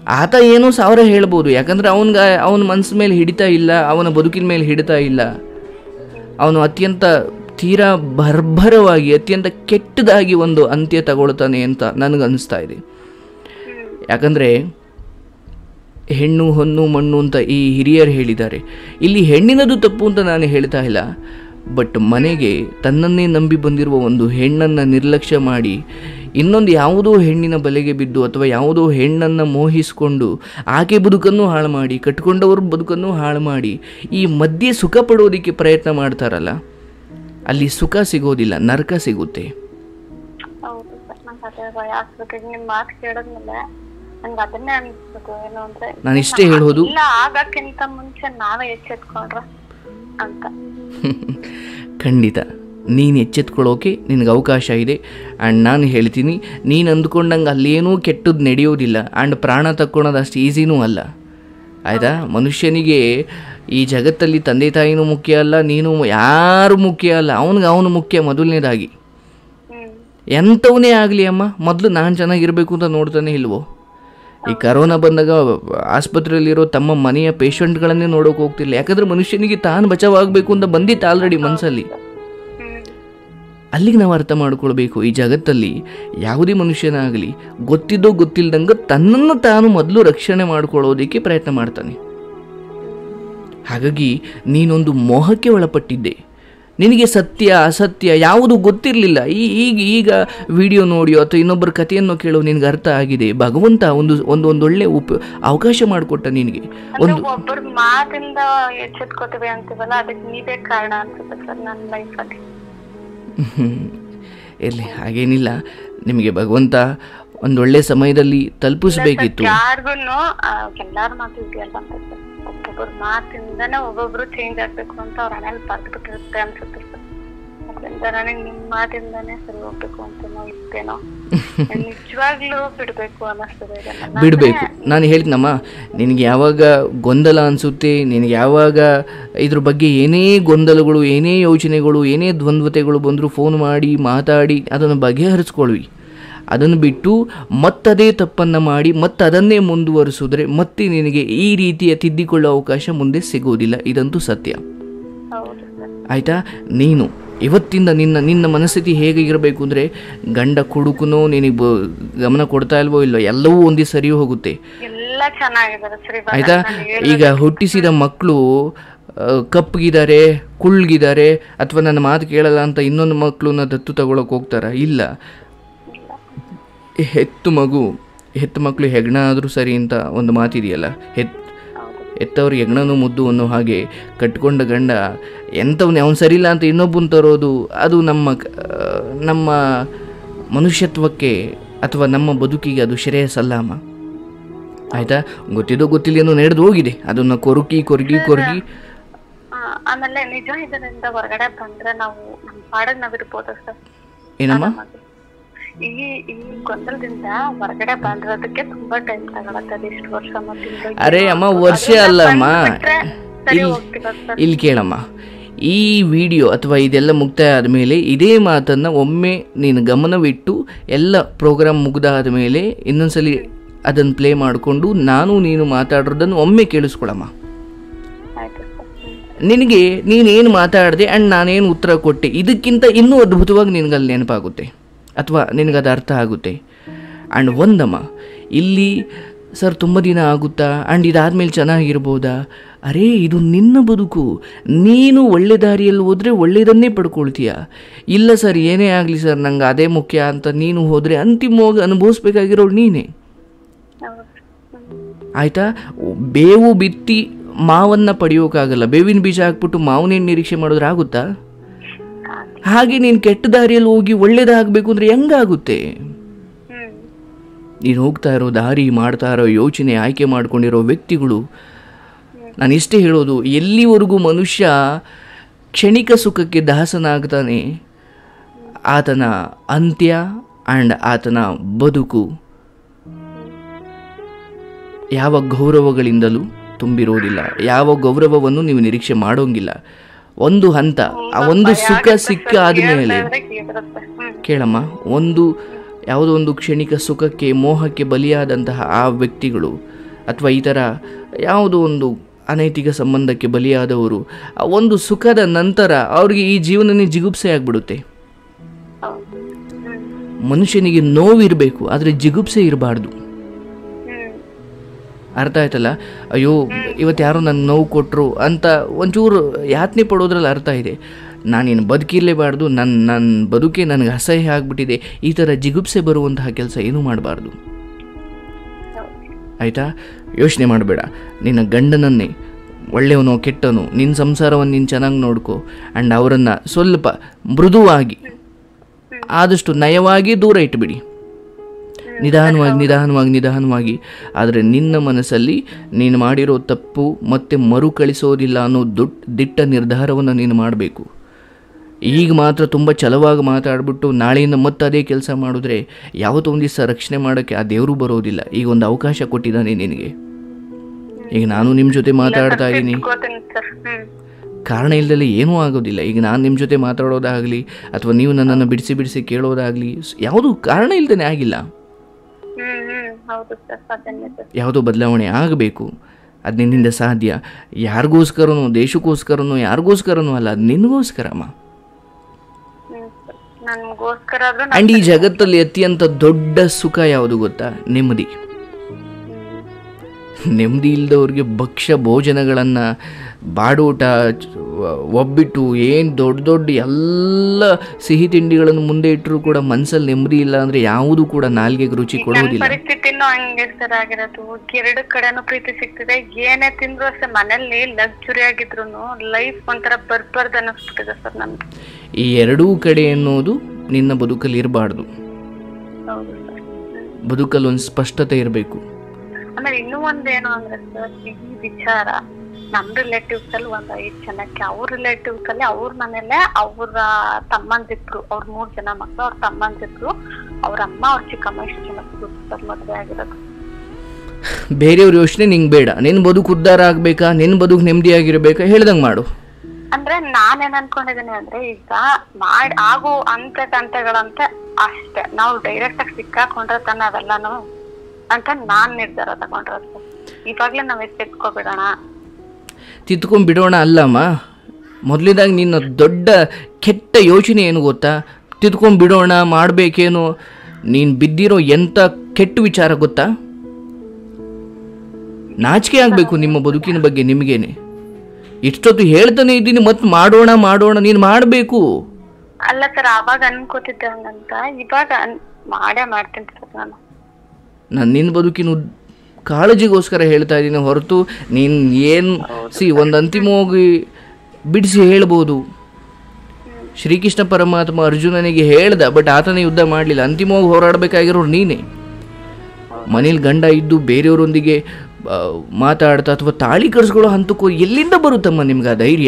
[SPEAKER 1] ಆತ ಏನೋ ಸಾವಿರ ಹೇಳ್ಬೋದು ಯಾಕಂದ್ರೆ ಅವನ್ಗ ಅವನ ಮನಸ್ಸ ಮೇಲೆ ಹಿಡಿತಾ ಇಲ್ಲ ಅವನ ಬದುಕಿನ ಮೇಲೆ ಹಿಡಿತಾ ಇಲ್ಲ ಅವನು ಅತ್ಯಂತ ತೀರಾ ಬರ್ಭರವಾಗಿ ಅತ್ಯಂತ ಕೆಟ್ಟದಾಗಿ ಒಂದು ಅಂತ್ಯ ತಗೊಳ್ತಾನೆ ಅಂತ ನನಗನ್ನಿಸ್ತಾ ಇದೆ ಯಾಕಂದರೆ ಹೆಣ್ಣು ಹೊನ್ನು ಮಣ್ಣು ಅಂತ ಈ ಹಿರಿಯರು ಹೇಳಿದ್ದಾರೆ ಇಲ್ಲಿ ಹೆಣ್ಣಿನದು ತಪ್ಪು ಅಂತ ನಾನು ಹೇಳ್ತಾ ಇಲ್ಲ ಬಟ್ ಮನೆಗೆ ತನ್ನನ್ನೇ ನಂಬಿ ಬಂದಿರುವ ಒಂದು ಹೆಣ್ಣನ್ನು ನಿರ್ಲಕ್ಷ್ಯ ಮಾಡಿ ಇನ್ನೊಂದು ಯಾವುದೋ ಹೆಣ್ಣಿನ ಬಲೆಗೆ ಬಿದ್ದು ಅಥವಾ ಯಾವುದೋ ಹೆಣ್ಣನ್ನು ಮೋಹಿಸಿಕೊಂಡು ಆಕೆ ಬದುಕನ್ನು ಹಾಳು ಮಾಡಿ ಕಟ್ಕೊಂಡವ್ರ ಬದುಕನ್ನು ಹಾಳು ಮಾಡಿ ಈ ಮಧ್ಯೆ ಸುಖ ಪಡೋದಕ್ಕೆ ಪ್ರಯತ್ನ ಮಾಡ್ತಾರಲ್ಲ ಅಲ್ಲಿ ಸುಖ ಸಿಗೋದಿಲ್ಲ ನರಕ ಸಿಗುತ್ತೆ
[SPEAKER 2] ಹೌದು ಸರ್ ನಂಗೆ ಅದೇ ಭಯ ಆಗ್ತದೆ ನಿಮ್ ಮಾತು ಕೇಳಿದ್ಮೇಲೆ ನಂಗೆ ಅದನ್ನೇ ಅನ್ಸ್ತದೆ ಏನು ಅಂದ್ರೆ
[SPEAKER 1] ನಾನು ಇಷ್ಟೇ ಹೇಳೋದು
[SPEAKER 2] ಇಲ್ಲ ಆಗಕ್ಕಿಂತ ಮುಂಚೆ ನಾವೇ ಎಚ್ಚೆತ್ಕೊಂಡ್ರ ಅಂತ
[SPEAKER 1] ಖಂಡಿತ ನೀನು ಎಚ್ಚೆತ್ಕೊಳ್ಳೋಕೆ ನಿನಗೆ ಅವಕಾಶ ಇದೆ ಆ್ಯಂಡ್ ನಾನು ಹೇಳ್ತೀನಿ ನೀನು ಅಂದ್ಕೊಂಡಂಗೆ ಅಲ್ಲೇನೂ ಕೆಟ್ಟದ್ದು ನಡೆಯೋದಿಲ್ಲ ಆ್ಯಂಡ್ ಪ್ರಾಣ ತಕ್ಕೊಳೋದು ಅಷ್ಟು ಈಸಿನೂ ಅಲ್ಲ ಆಯಿತಾ ಮನುಷ್ಯನಿಗೆ ಈ ಜಗತ್ತಲ್ಲಿ ತಂದೆ ತಾಯಿನೂ ಮುಖ್ಯ ಅಲ್ಲ ನೀನು ಯಾರು ಮುಖ್ಯ ಅಲ್ಲ ಅವನಿಗೆ ಅವನು ಮುಖ್ಯ ಮೊದಲನೇದಾಗಿ
[SPEAKER 2] ಹ್ಮ್
[SPEAKER 1] ಎಂಥವನೇ ಆಗಲಿ ಅಮ್ಮ ಮೊದಲು ನಾನು ಚೆನ್ನಾಗಿರಬೇಕು ಅಂತ ನೋಡ್ತಾನೆ ಇಲ್ವೋ ಈ ಕರೋನಾ ಬಂದಾಗ ಆಸ್ಪತ್ರೆಯಲ್ಲಿರೋ ತಮ್ಮ ಮನೆಯ ಪೇಷಂಟ್ಗಳನ್ನೇ ನೋಡೋಕೆ ಹೋಗ್ತಿಲ್ಲ ಯಾಕಂದ್ರೆ ಮನುಷ್ಯನಿಗೆ ತಾನು ಬಚಾವಾಗಬೇಕು ಅಂತ ಬಂದಿತ್ತು ಆಲ್ರೆಡಿ ಮನಸ್ಸಲ್ಲಿ
[SPEAKER 2] ಹ್ಮ್
[SPEAKER 1] ಅಲ್ಲಿಗೆ ನಾವು ಅರ್ಥ ಮಾಡ್ಕೊಳ್ಬೇಕು ಈ ಜಗತ್ತಲ್ಲಿ ಯಾವುದೇ ಮನುಷ್ಯನಾಗಲಿ ಗೊತ್ತಿದ್ದೋ ಗೊತ್ತಿಲ್ದಂಗೆ ತನ್ನನ್ನು ತಾನು ಮೊದಲು ರಕ್ಷಣೆ ಮಾಡ್ಕೊಳ್ಳೋದಕ್ಕೆ ಪ್ರಯತ್ನ ಮಾಡ್ತಾನೆ ಹಾಗಾಗಿ ನೀನೊಂದು ಮೋಹಕ್ಕೆ ಒಳಪಟ್ಟಿದ್ದೆ ನಿನಗೆ ಸತ್ಯ ಅಸತ್ಯ ಯಾವುದು ಗೊತ್ತಿರಲಿಲ್ಲ ಈ ಈಗ ಈಗ ವಿಡಿಯೋ ನೋಡಿಯೋ ಅಥವಾ ಇನ್ನೊಬ್ಬರ ಕಥೆಯನ್ನು ಕೇಳೋ ನಿನಗೆ ಅರ್ಥ ಆಗಿದೆ ಭಗವಂತ ಒಂದು ಒಂದು ಒಂದೊಳ್ಳೆ ಉಪ ಅವಕಾಶ ಮಾಡಿಕೊಟ್ಟ ನಿನಗೆ
[SPEAKER 2] ಅಂದ್ರೆ ಒಬ್ಬರ ಮಾತಿಂದ ಎಚ್ಚೆತ್ಕೋತೀವಿ ಅಂತೀವಲ್ಲ ಅದಕ್ಕೆ ನೀವೇ ಕಾರಣ ಅನ್ಸುತ್ತೆ ಸರ್ ನನ್ನ ಲೈಫಲ್ಲಿ
[SPEAKER 1] ಇರಲಿ ಹಾಗೇನಿಲ್ಲ ನಿಮಗೆ ಭಗವಂತ ಒಂದೊಳ್ಳೆ ಸಮಯದಲ್ಲಿ ತಲುಪಿಸ್ಬೇಕಿತ್ತು
[SPEAKER 2] ಯಾರಿಗೂನು ಎಲ್ಲಾರ ಮಾತು ಇದೆಯಲ್ಲ ಅಂತ ಸರ್ ಒಬ್ಬೊಬ್ಬರ ಮಾತಿಂದನೇ ಒಬ್ಬೊಬ್ರು ಚೇಂಜ್ ಆಗ್ಬೇಕು ಅಂತ ಅವ್ರ ಹಣೆಯಲ್ಲಿ ಬರ್ದ್ಬಿಟ್ಟಿರುತ್ತೆ ಅನ್ಸುತ್ತೆ ಸರ್ ಅದರಿಂದ ನನಗೆ ನಿಮ್ ಮಾತಿಂದಾನೇ ಸರಿ ಹೋಗ್ಬೇಕು ಅಂತೇನೋ ಇತ್ತೇನೋ ನಿಜವಾಗ್ಲೂ ಬಿಡ್ಬೇಕು ಅನ್ನಿಸ್ತದೆ ಇದನ್ನ
[SPEAKER 1] ಬಿಡಬೇಕು ನಾನು ಹೇಳ್ತೀನಮ್ಮ ನಿನಗೆ ಯಾವಾಗ ಗೊಂದಲ ಅನಿಸುತ್ತೆ ನಿನಗೆ ಯಾವಾಗ ಇದ್ರ ಬಗ್ಗೆ ಏನೇ ಗೊಂದಲಗಳು ಏನೇ ಯೋಚನೆಗಳು ಏನೇ ದ್ವಂದ್ವತೆಗಳು ಬಂದರೂ ಫೋನ್ ಮಾಡಿ ಮಾತಾಡಿ ಅದನ್ನು ಬಗೆಹರಿಸ್ಕೊಳ್ವಿ ಅದನ್ನು ಬಿಟ್ಟು ಮತ್ತದೇ ತಪ್ಪನ್ನು ಮಾಡಿ ಮತ್ತೆ ಅದನ್ನೇ ಮುಂದುವರಿಸಿದ್ರೆ ಮತ್ತೆ ನಿನಗೆ ಈ ರೀತಿಯ ತಿದ್ದಿಕೊಳ್ಳೋ ಅವಕಾಶ ಮುಂದೆ ಸಿಗೋದಿಲ್ಲ ಇದಂತೂ ಸತ್ಯ
[SPEAKER 2] ಹೌದು ಸರ್
[SPEAKER 1] ಆಯಿತಾ ನೀನು ಇವತ್ತಿಂದ ನಿನ್ನ ನಿನ್ನ ಮನಸ್ಥಿತಿ ಹೇಗೆ ಇರಬೇಕು ಅಂದರೆ ಗಂಡ ಕುಡುಕನೋ ನಿನಗೆ ಬ ಗಮನ ಕೊಡ್ತಾ ಇಲ್ವೋ ಇಲ್ಲೋ ಎಲ್ಲವೂ ಒಂದೇ ಸರಿ ಹೋಗುತ್ತೆ
[SPEAKER 2] ಎಲ್ಲ ಚೆನ್ನಾಗಿದ್ದಾರೆ ಸರ್ ಇವಾಗ
[SPEAKER 1] ಆಯಿತಾ ಈಗ ಹುಟ್ಟಿಸಿದ ಮಕ್ಕಳು ಕಪ್ಪಗಿದ್ದಾರೆ ಕುಳ್ಗಿದ್ದಾರೆ ಅಥವಾ ನನ್ನ ಮಾತು ಕೇಳಲ್ಲ ಅಂತ ಇನ್ನೊಂದು ಮಕ್ಕಳನ್ನ ದತ್ತು ತಗೊಳಕ್ಕೆ ಹೋಗ್ತಾರ ಇಲ್ಲ ಹೆತ್ತು ಮಗು ಹೆತ್ತು ಮಕ್ಕಳು ಹೆಗ್ಣ ಆದರೂ ಸರಿ ಅಂತ ಒಂದು ಮಾತಿದೆಯಲ್ಲ ಹೆತ್ ಎತ್ತವ್ರಿಗೆ ಹೆಗ್ಣನು ಮುದ್ದು ಅನ್ನೋ ಹಾಗೆ ಕಟ್ಕೊಂಡ ಗಂಡ ಎಂಥವ್ನು ಅವ್ನು ಸರಿಯಿಲ್ಲ ಅಂತ ಇನ್ನೊಬ್ಬನ ತರೋದು ಅದು ನಮ್ಮ ಕ- ನಮ್ಮ ಮನುಷ್ಯತ್ವಕ್ಕೆ ಅಥವಾ ನಮ್ಮ ಬದುಕಿಗೆ ಅದು ಶ್ರೇಯಸ್ಸಲ್ಲ ಅಮ್ಮ ಆಯಿತಾ ಗೊತ್ತಿದ್ದೋ ಗೊತ್ತಿಲ್ಲೇನೋ ನಡೆದು ಹೋಗಿದೆ ಅದನ್ನು ಕೊರುಕಿ ಕೊರಗಿ ಕೊರಗಿ
[SPEAKER 2] ಆ, ಆಮೇಲೆ ನಿಜ ಇದರಿಂದ ಹೊರಗಡೆ ಬಂದ್ರೆ ನಾವು ನಮ್ ಪಾಡಿಗೆ ನಾವ್ ಇರ್ಬೋದ ಸರ್
[SPEAKER 1] ಏನಮ್ಮ
[SPEAKER 2] ಈ ಈ ಗೊಂದಲದಿಂದ ಹೊರಗಡೆ ಬಂದಿರೋದಕ್ಕೆ ತುಂಬಾ ಟೈಮ್ ತಗೊಳತ್ತೆ ಇಷ್ಟು ವರ್ಷ ಮತ್ತೆ
[SPEAKER 1] ಅರೆ ಅಮ್ಮ ವರ್ಷ ಅಲ್ಲ ಅಮ್ಮ
[SPEAKER 2] ಸರಿ
[SPEAKER 1] ಇಲ್ಲಿ
[SPEAKER 2] ಹೋಗ್ತಿಲ್ಲ ಸರ್
[SPEAKER 1] ಇಲ್ಲಿ ಕೇಳಮ್ಮ ಈ ವಿಡಿಯೋ ಅಥವಾ ಇದೆಲ್ಲ ಮುಕ್ತಾಯ ಆದಮೇಲೆ ಇದೇ ಮಾತನ್ನು ಒಮ್ಮೆ ನೀನು ಗಮನವಿಟ್ಟು ಎಲ್ಲ ಪ್ರೋಗ್ರಾಮ್ ಮುಗ್ದಾದ ಮೇಲೆ ಇನ್ನೊಂದ್ಸಲಿ ಅದನ್ನು ಪ್ಲೇ ಮಾಡಿಕೊಂಡು ನಾನು ನೀನು ಮಾತಾಡೋದನ್ನು ಒಮ್ಮೆ ಕೇಳಿಸ್ಕೊಳಮ್ಮ
[SPEAKER 2] ಆಯ್ತು ಸರ್
[SPEAKER 1] ನಿನಗೆ ನೀನೇನು ಮಾತಾಡಿದೆ ಆ್ಯಂಡ್ ನಾನೇನು ಉತ್ತರ ಕೊಟ್ಟೆ ಇದಕ್ಕಿಂತ ಇನ್ನೂ ಅದ್ಭುತವಾಗಿ ನಿನಗಲ್ಲಿ ನೆನಪಾಗುತ್ತೆ ಅಥವಾ ನಿನಗದು ಅರ್ಥ ಆಗುತ್ತೆ ಆ್ಯಂಡ್ ಒಂದಮ್ಮ ಇಲ್ಲಿ ಸರ್ ತುಂಬ ದಿನ ಆಗುತ್ತಾ ಆ್ಯಂಡ್ ಇದಾದ್ಮೇಲೆ ಚೆನ್ನಾಗಿರ್ಬೋದಾ ಅರೇ ಇದು ನಿನ್ನ ಬದುಕು ನೀನು ಒಳ್ಳೆ ದಾರಿಯಲ್ಲಿ ಹೋದರೆ ಒಳ್ಳೆಯದನ್ನೇ ಪಡ್ಕೊಳ್ತೀಯ ಇಲ್ಲ ಸರ್ ಏನೇ ಆಗಲಿ ಸರ್ ನಂಗೆ ಅದೇ ಮುಖ್ಯ ಅಂತ ನೀನು ಹೋದರೆ ಅಂತಿಮವಾಗಿ ಅನುಭವಿಸ್ಬೇಕಾಗಿರೋಳು ನೀನೇ
[SPEAKER 2] ಹೌದು ಹ್ಮ್.
[SPEAKER 1] ಆಯಿತಾ ಬೇವು ಬಿತ್ತಿ ಮಾವನ್ನು ಪಡೆಯೋಕ್ಕಾಗಲ್ಲ ಬೇವಿನ ಬೀಜ ಹಾಕ್ಬಿಟ್ಟು ಮಾವನೇನು ನಿರೀಕ್ಷೆ ಮಾಡಿದ್ರೆ ಆಗುತ್ತಾ
[SPEAKER 2] ಆಯ್ತು.
[SPEAKER 1] ಹಾಗೆ ನೀನು ಕೆಟ್ಟ ದಾರಿಯಲ್ಲಿ ಹೋಗಿ ಒಳ್ಳೇದಾಗಬೇಕು ಅಂದರೆ ಹೆಂಗಾಗುತ್ತೆ
[SPEAKER 2] ಹ್ಮ್
[SPEAKER 1] ನೀನು ಹೋಗ್ತಾ ಇರೋ ದಾರಿ ಮಾಡ್ತಾ ಇರೋ ಯೋಚನೆ ಆಯ್ಕೆ ಮಾಡ್ಕೊಂಡಿರೋ ವ್ಯಕ್ತಿಗಳು ನಾನು ಇಷ್ಟೇ ಹೇಳೋದು ಎಲ್ಲಿವರೆಗೂ ಮನುಷ್ಯ ಕ್ಷಣಿಕ ಸುಖಕ್ಕೆ ದಾಸನಾಗ್ತಾನೆ ಆತನ ಅಂತ್ಯ ಆ್ಯಂಡ್ ಆತನ ಬದುಕು ಯಾವ ಗೌರವಗಳಿಂದಲೂ ತುಂಬಿರೋದಿಲ್ಲ ಯಾವ ಗೌರವವನ್ನು ನೀವು ನಿರೀಕ್ಷೆ ಮಾಡೋಂಗಿಲ್ಲ ಒಂದು ಹಂತ ಆ ಒಂದು ಸುಖ ಸಿಕ್ಕ ಆದಮೇಲೆ
[SPEAKER 2] ಅಂದ್ರೆ ಕೇಳಿರುತ್ತೆ ಹ್ಮ್
[SPEAKER 1] ಕೇಳಮ್ಮ ಒಂದು ಯಾವುದೋ ಒಂದು ಕ್ಷಣಿಕ ಸುಖಕ್ಕೆ ಮೋಹಕ್ಕೆ ಬಲಿಯಾದಂತಹ ಆ ವ್ಯಕ್ತಿಗಳು ಅಥವಾ ಈ ಥರ ಯಾವುದೋ ಒಂದು ಅನೈತಿಕ ಸಂಬಂಧಕ್ಕೆ ಬಲಿಯಾದವರು ಆ ಒಂದು ಸುಖದ ನಂತರ ಅವ್ರಿಗೆ ಈ ಜೀವನನೇ ಜಿಗುಪ್ಸೆ ಆಗಿಬಿಡುತ್ತೆ
[SPEAKER 2] ಹೌದು ಹ್ಮ್
[SPEAKER 1] ಮನುಷ್ಯನಿಗೆ ನೋವಿರಬೇಕು ಆದರೆ ಜಿಗುಪ್ಸೆ ಇರಬಾರ್ದು
[SPEAKER 2] ಹ್ಮ್
[SPEAKER 1] ಅರ್ಥ ಆಯ್ತಲ್ಲ ಅಯ್ಯೋ ಇವತ್ತು ಯಾರೋ ನನಗೆ ನೋವು ಕೊಟ್ಟರು ಅಂತ ಒಂಚೂರು ಯಾತನೆ ಪಡೋದ್ರಲ್ಲಿ ಅರ್ಥ ಇದೆ ನಾನೇನು ಬದುಕಿರಲೇಬಾರ್ದು ನನ್ನ ನನ್ನ ಬದುಕೆ ನನಗೆ ಅಸಹ್ಯ ಆಗಿಬಿಟ್ಟಿದೆ ಈ ಥರ ಜಿಗುಪ್ಸೆ ಬರುವಂತಹ ಕೆಲಸ ಏನೂ ಮಾಡಬಾರ್ದು
[SPEAKER 2] ಹೌದು
[SPEAKER 1] ಆಯಿತಾ ಯೋಚನೆ ಮಾಡಬೇಡ ನಿನ್ನ ಗಂಡನನ್ನೇ ಒಳ್ಳೆಯವನೋ ಕೆಟ್ಟನೋ ನಿನ್ನ ಸಂಸಾರವನ್ನು ನೀನು ಚೆನ್ನಾಗಿ ನೋಡ್ಕೋ ಆ್ಯಂಡ್ ಅವರನ್ನು ಸ್ವಲ್ಪ ಮೃದುವಾಗಿ ಆದಷ್ಟು ನಯವಾಗಿ ದೂರ ಇಟ್ಬಿಡಿ ನಿಧಾನವಾಗಿ ನಿಧಾನವಾಗಿ ನಿಧಾನವಾಗಿ ಆದರೆ ನಿನ್ನ ಮನಸ್ಸಲ್ಲಿ ನೀನು ಮಾಡಿರೋ ತಪ್ಪು ಮತ್ತೆ ಮರುಕಳಿಸೋದಿಲ್ಲ ಅನ್ನೋ ದೊಡ್ಡ ದಿಟ್ಟ ನಿರ್ಧಾರವನ್ನು ನೀನು ಮಾಡಬೇಕು ಈಗ ಮಾತ್ರ ತುಂಬ ಛಲವಾಗಿ ಮಾತಾಡ್ಬಿಟ್ಟು ನಾಳೆಯಿಂದ ಮತ್ತೆ ಅದೇ ಕೆಲಸ ಮಾಡಿದ್ರೆ ಯಾವತ್ತೋ ಒಂದು ದಿವಸ ರಕ್ಷಣೆ ಮಾಡೋಕ್ಕೆ ಆ ದೇವರು ಬರೋದಿಲ್ಲ ಈಗ ಒಂದು ಅವಕಾಶ ಕೊಟ್ಟಿದ್ದಾನೆ ನಿನಗೆ ಈಗ ನಾನು ನಿಮ್ಮ ಜೊತೆ ಮಾತಾಡ್ತಾ ಇದ್ದೀನಿ
[SPEAKER 2] ಗೊತ್ತೇನು ಸರ್ ಹ್ಮ್
[SPEAKER 1] ಕಾರಣ ಇಲ್ಲದೆ ಏನೂ ಆಗೋದಿಲ್ಲ ಈಗ ನಾನು ನಿಮ್ಮ ಜೊತೆ ಮಾತಾಡೋದಾಗಲಿ ಅಥವಾ ನೀವು ನನ್ನನ್ನು ಬಿಡಿಸಿ ಬಿಡಿಸಿ ಕೇಳೋದಾಗಲಿ ಯಾವುದೂ ಕಾರಣ ಇಲ್ಲದೇ ಆಗಿಲ್ಲ
[SPEAKER 2] ಹ್ಮ್ ಹ್ಮ್ ಹೌದು ಸರ್ ಅದನ್ನೇ ಸರ್
[SPEAKER 1] ಯಾವುದೋ ಬದಲಾವಣೆ ಆಗಬೇಕು ಅದು ನಿನ್ನಿಂದ ಸಾಧ್ಯ ಯಾರಿಗೋಸ್ಕರನೋ ದೇಶಕ್ಕೋಸ್ಕರನೋ ಯಾರಿಗೋಸ್ಕರನೋ ಅಲ್ಲ ಅದು ನಿನಗೋಸ್ಕರಮ್ಮ
[SPEAKER 2] ಹ್ಮ್ ಸರ್ ನನ್ಗೋಸ್ಕರ ಆದ್ರೂ
[SPEAKER 1] ಆ್ಯಂಡ್ ಈ ಜಗತ್ತಲ್ಲಿ ಅತ್ಯಂತ ದೊಡ್ಡ ಸುಖ ಯಾವುದು ಗೊತ್ತಾ ನೆಮ್ಮದಿ ನೆಮ್ಮದಿ ಇಲ್ಲದವ್ರಿಗೆ ಭಕ್ಷ್ಯ ಭೋಜನಗಳನ್ನು ಬಾಡೂಟ ಚ- ಒಬ್ಬಿಟ್ಟು ಏನು ದೊಡ್ಡ ದೊಡ್ಡ ಎಲ್ಲ ಸಿಹಿ ತಿಂಡಿಗಳನ್ನು ಮುಂದೆ ಇಟ್ಟರೂ ಕೂಡ ಮನಸ್ಸಲ್ಲಿ ನೆಮ್ಮದಿ ಇಲ್ಲ ಅಂದರೆ ಯಾವುದು ಕೂಡ ನಾಲ್ಗೆಗೆ ರುಚಿ
[SPEAKER 2] ನನ್ನ
[SPEAKER 1] ಕೊಡೋದಿಲ್ಲ
[SPEAKER 2] ಪರಿಸ್ಥಿತಿನೂ ಹಂಗೆ ಸರ್ ಆಗಿರೋದು ಎರಡು ಕಡೆನೂ ಪ್ರೀತಿ ಸಿಗ್ತಿದೆ ಏನೇ ತಿಂದ್ರು ಅಷ್ಟೇ ಮನೇಲಿ ಲಕ್ಸುರಿ ಆಗಿದ್ರು ಲೈಫ್ ಒಂಥರ ಬರ್ಬಾರ್ದು ಅನ್ನಿಸ್ಬಿಟ್ಟಿದೆ ಸರ್ ನನ್ಗೆ
[SPEAKER 1] ಈ ಎರಡೂ ಕಡೆ ಎನ್ನುವುದು ನಿನ್ನ ಬದುಕಲ್ಲಿ ಇರಬಾರ್ದು
[SPEAKER 2] ಹೌದು ಸರ್
[SPEAKER 1] ಬದುಕಲ್ಲಿ ಒಂದು ಸ್ಪಷ್ಟತೆ ಇರಬೇಕು
[SPEAKER 2] ಆಮೇಲೆ ಇನ್ನೂ ಒಂದೇನು ಅಂದ್ರೆ ಸರ್ ಈ ವಿಚಾರ ನಮ್ ರಿಲೇಟಿವ್ಸ್ ಅಲ್ಲಿ ಒಂದ್ ಐದ್ ಜನಕ್ಕೆ ಅವ್ರ ರಿಲೇಟಿವ್ಸ್ ಅಲ್ಲಿ ಅವ್ರ ಮನೇಲೆ ಅವ್ರ ತಮ್ಮಂದಿಬ್ರು ಅವ್ರ ಮೂರ್ ಜನ ಮಕ್ಳು ಅವ್ರ ತಮ್ಮಂದಿಬ್ರು ಅವ್ರ ಅಮ್ಮ ಅವ್ರ ಚಿಕ್ಕಮ್ಮ ಇಷ್ಟು ಜನ ಸರ್ ಮದ್ವೆ ಆಗಿರೋದು
[SPEAKER 1] ಬೇರೆಯವ್ರ ಯೋಚನೆ ನಿಂಗೆ ಬೇಡ ನಿನ್ನ ಬದುಕು ಉದ್ಧಾರ ಆಗಬೇಕಾ ನಿನ್ನ ಬದುಕು ನೆಮ್ಮದಿಯಾಗಿರ್ಬೇಕಾ ಹೇಳ್ದಂಗೆ ಮಾಡು
[SPEAKER 2] ಅಂದ್ರೆ ನಾನೇನ್ ಅನ್ಕೊಂಡಿದೀನಿ ಅಂದ್ರೆ ಈಗ ಮಾಡ್ ಆಗೋ ಅಂತ ತಂತೆಗಳಂತೆ ಅಷ್ಟೇ ನಾವು ಡೈರೆಕ್ಟ್ ಆಗಿ ಸಿಕ್ಕಾಕೊಂಡ್ರೆ ತಾನೆ ಅವೆಲ್ಲಾನು ಅಂತ ನಾನ್ ನಿರ್ಧಾರ ತಗೊಂಡ್ರದು ಇವಾಗ್ಲೇ ನಾವ್ ಎಚ್ಚೆತ್ಕೊಬಿಡೋಣ
[SPEAKER 1] ತಿತ್ಕೊಂಡ್ ಬಿಡೋಣ ಅಲ್ಲಮ್ಮ ಮೊದಲಿದಾಗ ನಿನ್ನ ದೊಡ್ಡ ಕೆಟ್ಟ ಯೋಚನೆ ಏನು ಗೊತ್ತಾ ತಿದ್ಕೊಂಡ್ ಬಿಡೋಣ ಮಾಡಬೇಕೇನೋ ನೀನು ಬಿದ್ದಿರೋ ಎಂಥ ಕೆಟ್ಟ ವಿಚಾರ ಗೊತ್ತಾ ನಾಚಿಕೆ ಆಗಬೇಕು ನಿಮ್ಮ ಬದುಕಿನ ಬಗ್ಗೆ ನಿಮಗೇನೆ ಇಷ್ಟೊತ್ತು ಹೇಳ್ತಾನೆ ಇದ್ದೀನಿ ಮತ್ತೆ ಮಾಡೋಣ ಮಾಡೋಣ ನೀನು ಮಾಡಬೇಕು
[SPEAKER 2] ಅಲ್ಲ ಸರ್ ಅವಾಗ ಅನ್ಕೋತಿದ್ದೆ ಹಂಗಂತ ಇವಾಗ ಅನ್- ಮಾಡೇ ಮಾಡ್ತೀನಿ ಸರ್ ನಾನು
[SPEAKER 1] ನಾನು ನಿನ್ನ ಬದುಕಿನ ಉದ್- ಕಾಳಜಿಗೋಸ್ಕರ ಹೇಳ್ತಾ ಇದ್ದೀನಿ ಹೊರತು ನೀನು ಏನು ಸಿ ಒಂದು ಅಂತಿಮವಾಗಿ ಬಿಡಿಸಿ ಹೇಳ್ಬೋದು ಶ್ರೀಕೃಷ್ಣ ಪರಮಾತ್ಮ ಅರ್ಜುನನಿಗೆ ಹೇಳ್ದ ಬಟ್ ಆತನೇ ಯುದ್ಧ ಮಾಡಲಿಲ್ಲ ಅಂತಿಮವಾಗಿ ಹೋರಾಡಬೇಕಾಗಿರೋರು ನೀನೇ ಮನೇಲಿ ಗಂಡ ಇದ್ದು ಬೇರೆಯವರೊಂದಿಗೆ ಆ, ಮಾತಾಡ್ತಾ ಅಥವಾ ತಾಳಿ ಕಟ್ಸ್ಕೊಳ್ಳೋ ಹಂತಕ್ಕೂ ಎಲ್ಲಿಂದ ಬರುತ್ತಮ್ಮ ನಿಮ್ಗೆ ಆ ಧೈರ್ಯ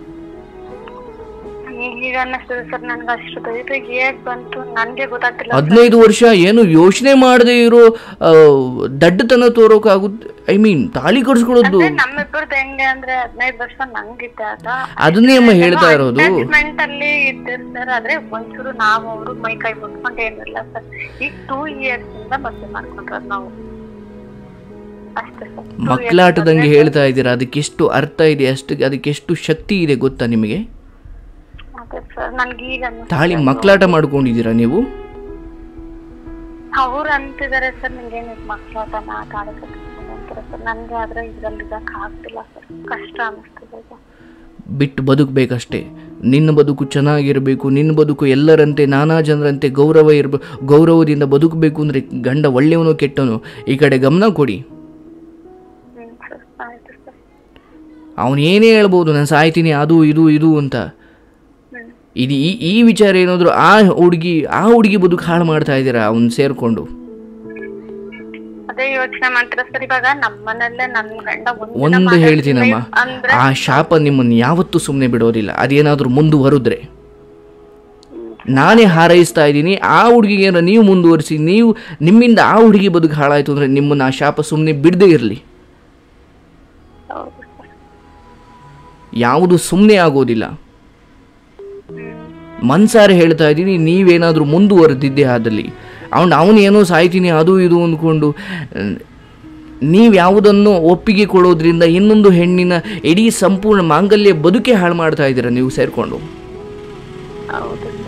[SPEAKER 2] ಈಗ ಅನ್ನಿಸ್ತದೆ ಸರ್ ನನ್ಗೆ ಅಷ್ಟು ಧೈರ್ಯ ಹೇಗ್ ಬಂತು ನನ್ಗೆ ಗೊತ್ತಾಗ್ತಿಲ್ಲ
[SPEAKER 1] ಹದಿನೈದು ವರ್ಷ ಏನು ಯೋಚನೆ ಮಾಡದೇ ಇರೋ ಆ, ದಡ್ಡತನ ತೋರೋಕ್ಕಾಗುತ್ತೆ ಐ ಮೀನ್ ತಾಳಿ ಕಟ್ಸ್ಕೊಳ್ಳೋದು
[SPEAKER 2] ಅಂದ್ರೆ ನಮ್ಮಿಬ್ಬರದ್ದು ಹೆಂಗೆ ಅಂದ್ರೆ ಹದಿನೈದು ವರ್ಷ ನಂಗಿದ್ದಾಗ
[SPEAKER 1] ಅದನ್ನೇ ಅಮ್ಮ ಹೇಳ್ತಾ ಇರೋದು
[SPEAKER 2] ಅಟ್ಯಾಚ್ಮೆಂಟ್ ಅಲ್ಲಿ ಇದ್ದೆ ಸರ್ ಆದ್ರೆ ಒಂಚೂರು ನಾವು ಅವರು ಮೈ ಕೈ ಮುಟ್ಕೊಂಡು ಏನಿಲ್ಲ ಸರ್ ಈಗ ಟೂ ಇಯರ್ಸ್ ಇಂದ ಮದುವೆ ಮಾಡ್ಕೊಂಡ್ರದ್ ನಾವು ಅಷ್ಟೇ ಸರ್
[SPEAKER 1] ಮಕ್ಕಳಾಟದಂಗೆ ಹೇಳ್ತಾ ಇದ್ದೀರಾ ಅದಕ್ಕೆಷ್ಟು ಅರ್ಥ ಇದೆ ಅಷ್ಟು ಅದಕ್ಕೆಷ್ಟು ಶಕ್ತಿ ಇದೆ ಗೊತ್ತಾ ನಿಮಗೆ
[SPEAKER 2] ಅದೇ ಸರ್ ನನ್ಗೆ ಈಗ ಅನ್ನಿಸ್ತು.
[SPEAKER 1] ತಾಳಿ ಮಕ್ಕಳಾಟ ಮಾಡ್ಕೊಂಡಿದ್ದೀರಾ ನೀವು
[SPEAKER 2] ಅವ್ರು ಅಂತಿದಾರೆ ಸರ್ ನಿಂಗೇನು ಮಕ್ಕಳಾಟನ ತಾಳಿ ಕಟ್ಟಿಸ್ಕೊಂಡು ಅಂತಾರೆ ಸರ್ ನನ್ಗೆ ಆದ್ರೆ ಇದ್ರಲ್ಲಿ ಇದಕ್ಕೆ ಆಗ್ತಿಲ್ಲ ಸರ್ ಕಷ್ಟ ಅನ್ನಿಸ್ತಿದೆ ಈಗ
[SPEAKER 1] ಬಿಟ್ಟು ಬದುಕಬೇಕಷ್ಟೇ ನಿನ್ನ ಬದುಕು ಚೆನ್ನಾಗಿರಬೇಕು ನಿನ್ನ ಬದುಕು ಎಲ್ಲರಂತೆ ನಾನಾ ಜನರಂತೆ ಗೌರವ ಇರಬೇಕು ಗೌರವದಿಂದ ಬದುಕಬೇಕು ಅಂದರೆ ಗಂಡ ಒಳ್ಳೆಯವನು ಕೆಟ್ಟವನು ಈ ಕಡೆ ಗಮನ ಕೊಡಿ
[SPEAKER 2] ಹ್ಮ್ ಸರ್ ಆಯ್ತು ಸರ್
[SPEAKER 1] ಅವನು ಏನೇ ಹೇಳ್ಬೋದು ನಾನು ಸಾಯ್ತೀನಿ ಅದು ಇದು ಇದು ಅಂತ
[SPEAKER 2] ಹ್ಮ್
[SPEAKER 1] ಇದು ಈ ಈ ವಿಚಾರ ಏನಾದರೂ ಆ ಹುಡುಗಿ ಆ ಹುಡುಗಿ ಬದುಕು ಹಾಳು ಮಾಡ್ತಾ ಇದ್ದೀರಾ ಅವ್ನು ಸೇರಿಕೊಂಡು
[SPEAKER 2] ಅದೇ ಯೋಚನೆ ಮಾಡ್ತೀರ ಸರ್ ಇವಾಗ ನಮ್ಮನೆಲ್ಲೇ ನನ್ ಗಂಡ ಒಂದಿನ
[SPEAKER 1] ಒಂದು
[SPEAKER 2] ಮಾತಾಡ್ತಿಲ್ಲ
[SPEAKER 1] ಹೇಳ್ತೀನಮ್ಮ
[SPEAKER 2] ಅಂದ್ರೆ
[SPEAKER 1] ಆ ಶಾಪ ನಿಮ್ಮನ್ನು ಯಾವತ್ತೂ ಸುಮ್ಮನೆ ಬಿಡೋದಿಲ್ಲ ಅದೇನಾದರೂ ಮುಂದುವರಿದ್ರೆ ನಾನೇ ಹಾರೈಸ್ತಾ ಇದ್ದೀನಿ ಆ ಹುಡುಗಿಗೆ ಏನೋ ನೀವು ಮುಂದುವರಿಸಿ ನೀವು ನಿಮ್ಮಿಂದ ಆ ಹುಡುಗಿ ಬದುಕು ಹಾಳಾಯಿತು ಅಂದರೆ ನಿಮ್ಮನ್ನು ಆ ಶಾಪ ಸುಮ್ಮನೆ ಬಿಡದೇ ಇರಲಿ
[SPEAKER 2] ಹೌದು ಸರ್
[SPEAKER 1] ಯಾವುದು ಸುಮ್ಮನೆ ಆಗೋದಿಲ್ಲ ಮನ್ಸಾರೆ ಹೇಳ್ತಾ ಇದ್ದೀನಿ ನೀವೇನಾದರೂ ಮುಂದುವರೆದಿದ್ದೆ ಆದಲ್ಲಿ ಅವನು ಅವನು ಏನೋ ಸಾಯ್ತೀನಿ ಅದು ಇದು ಅಂದ್ಕೊಂಡು ನೀವು ಯಾವುದನ್ನು ಒಪ್ಪಿಗೆ ಕೊಡೋದ್ರಿಂದ ಇನ್ನೊಂದು ಹೆಣ್ಣಿನ ಇಡೀ ಸಂಪೂರ್ಣ ಮಾಂಗಲ್ಯ ಬದುಕೆ ಹಾಳು ಮಾಡ್ತಾ ಇದ್ದೀರಾ ನೀವು ಸೇರಿಕೊಂಡು
[SPEAKER 2] ಹೌದು ಸರ್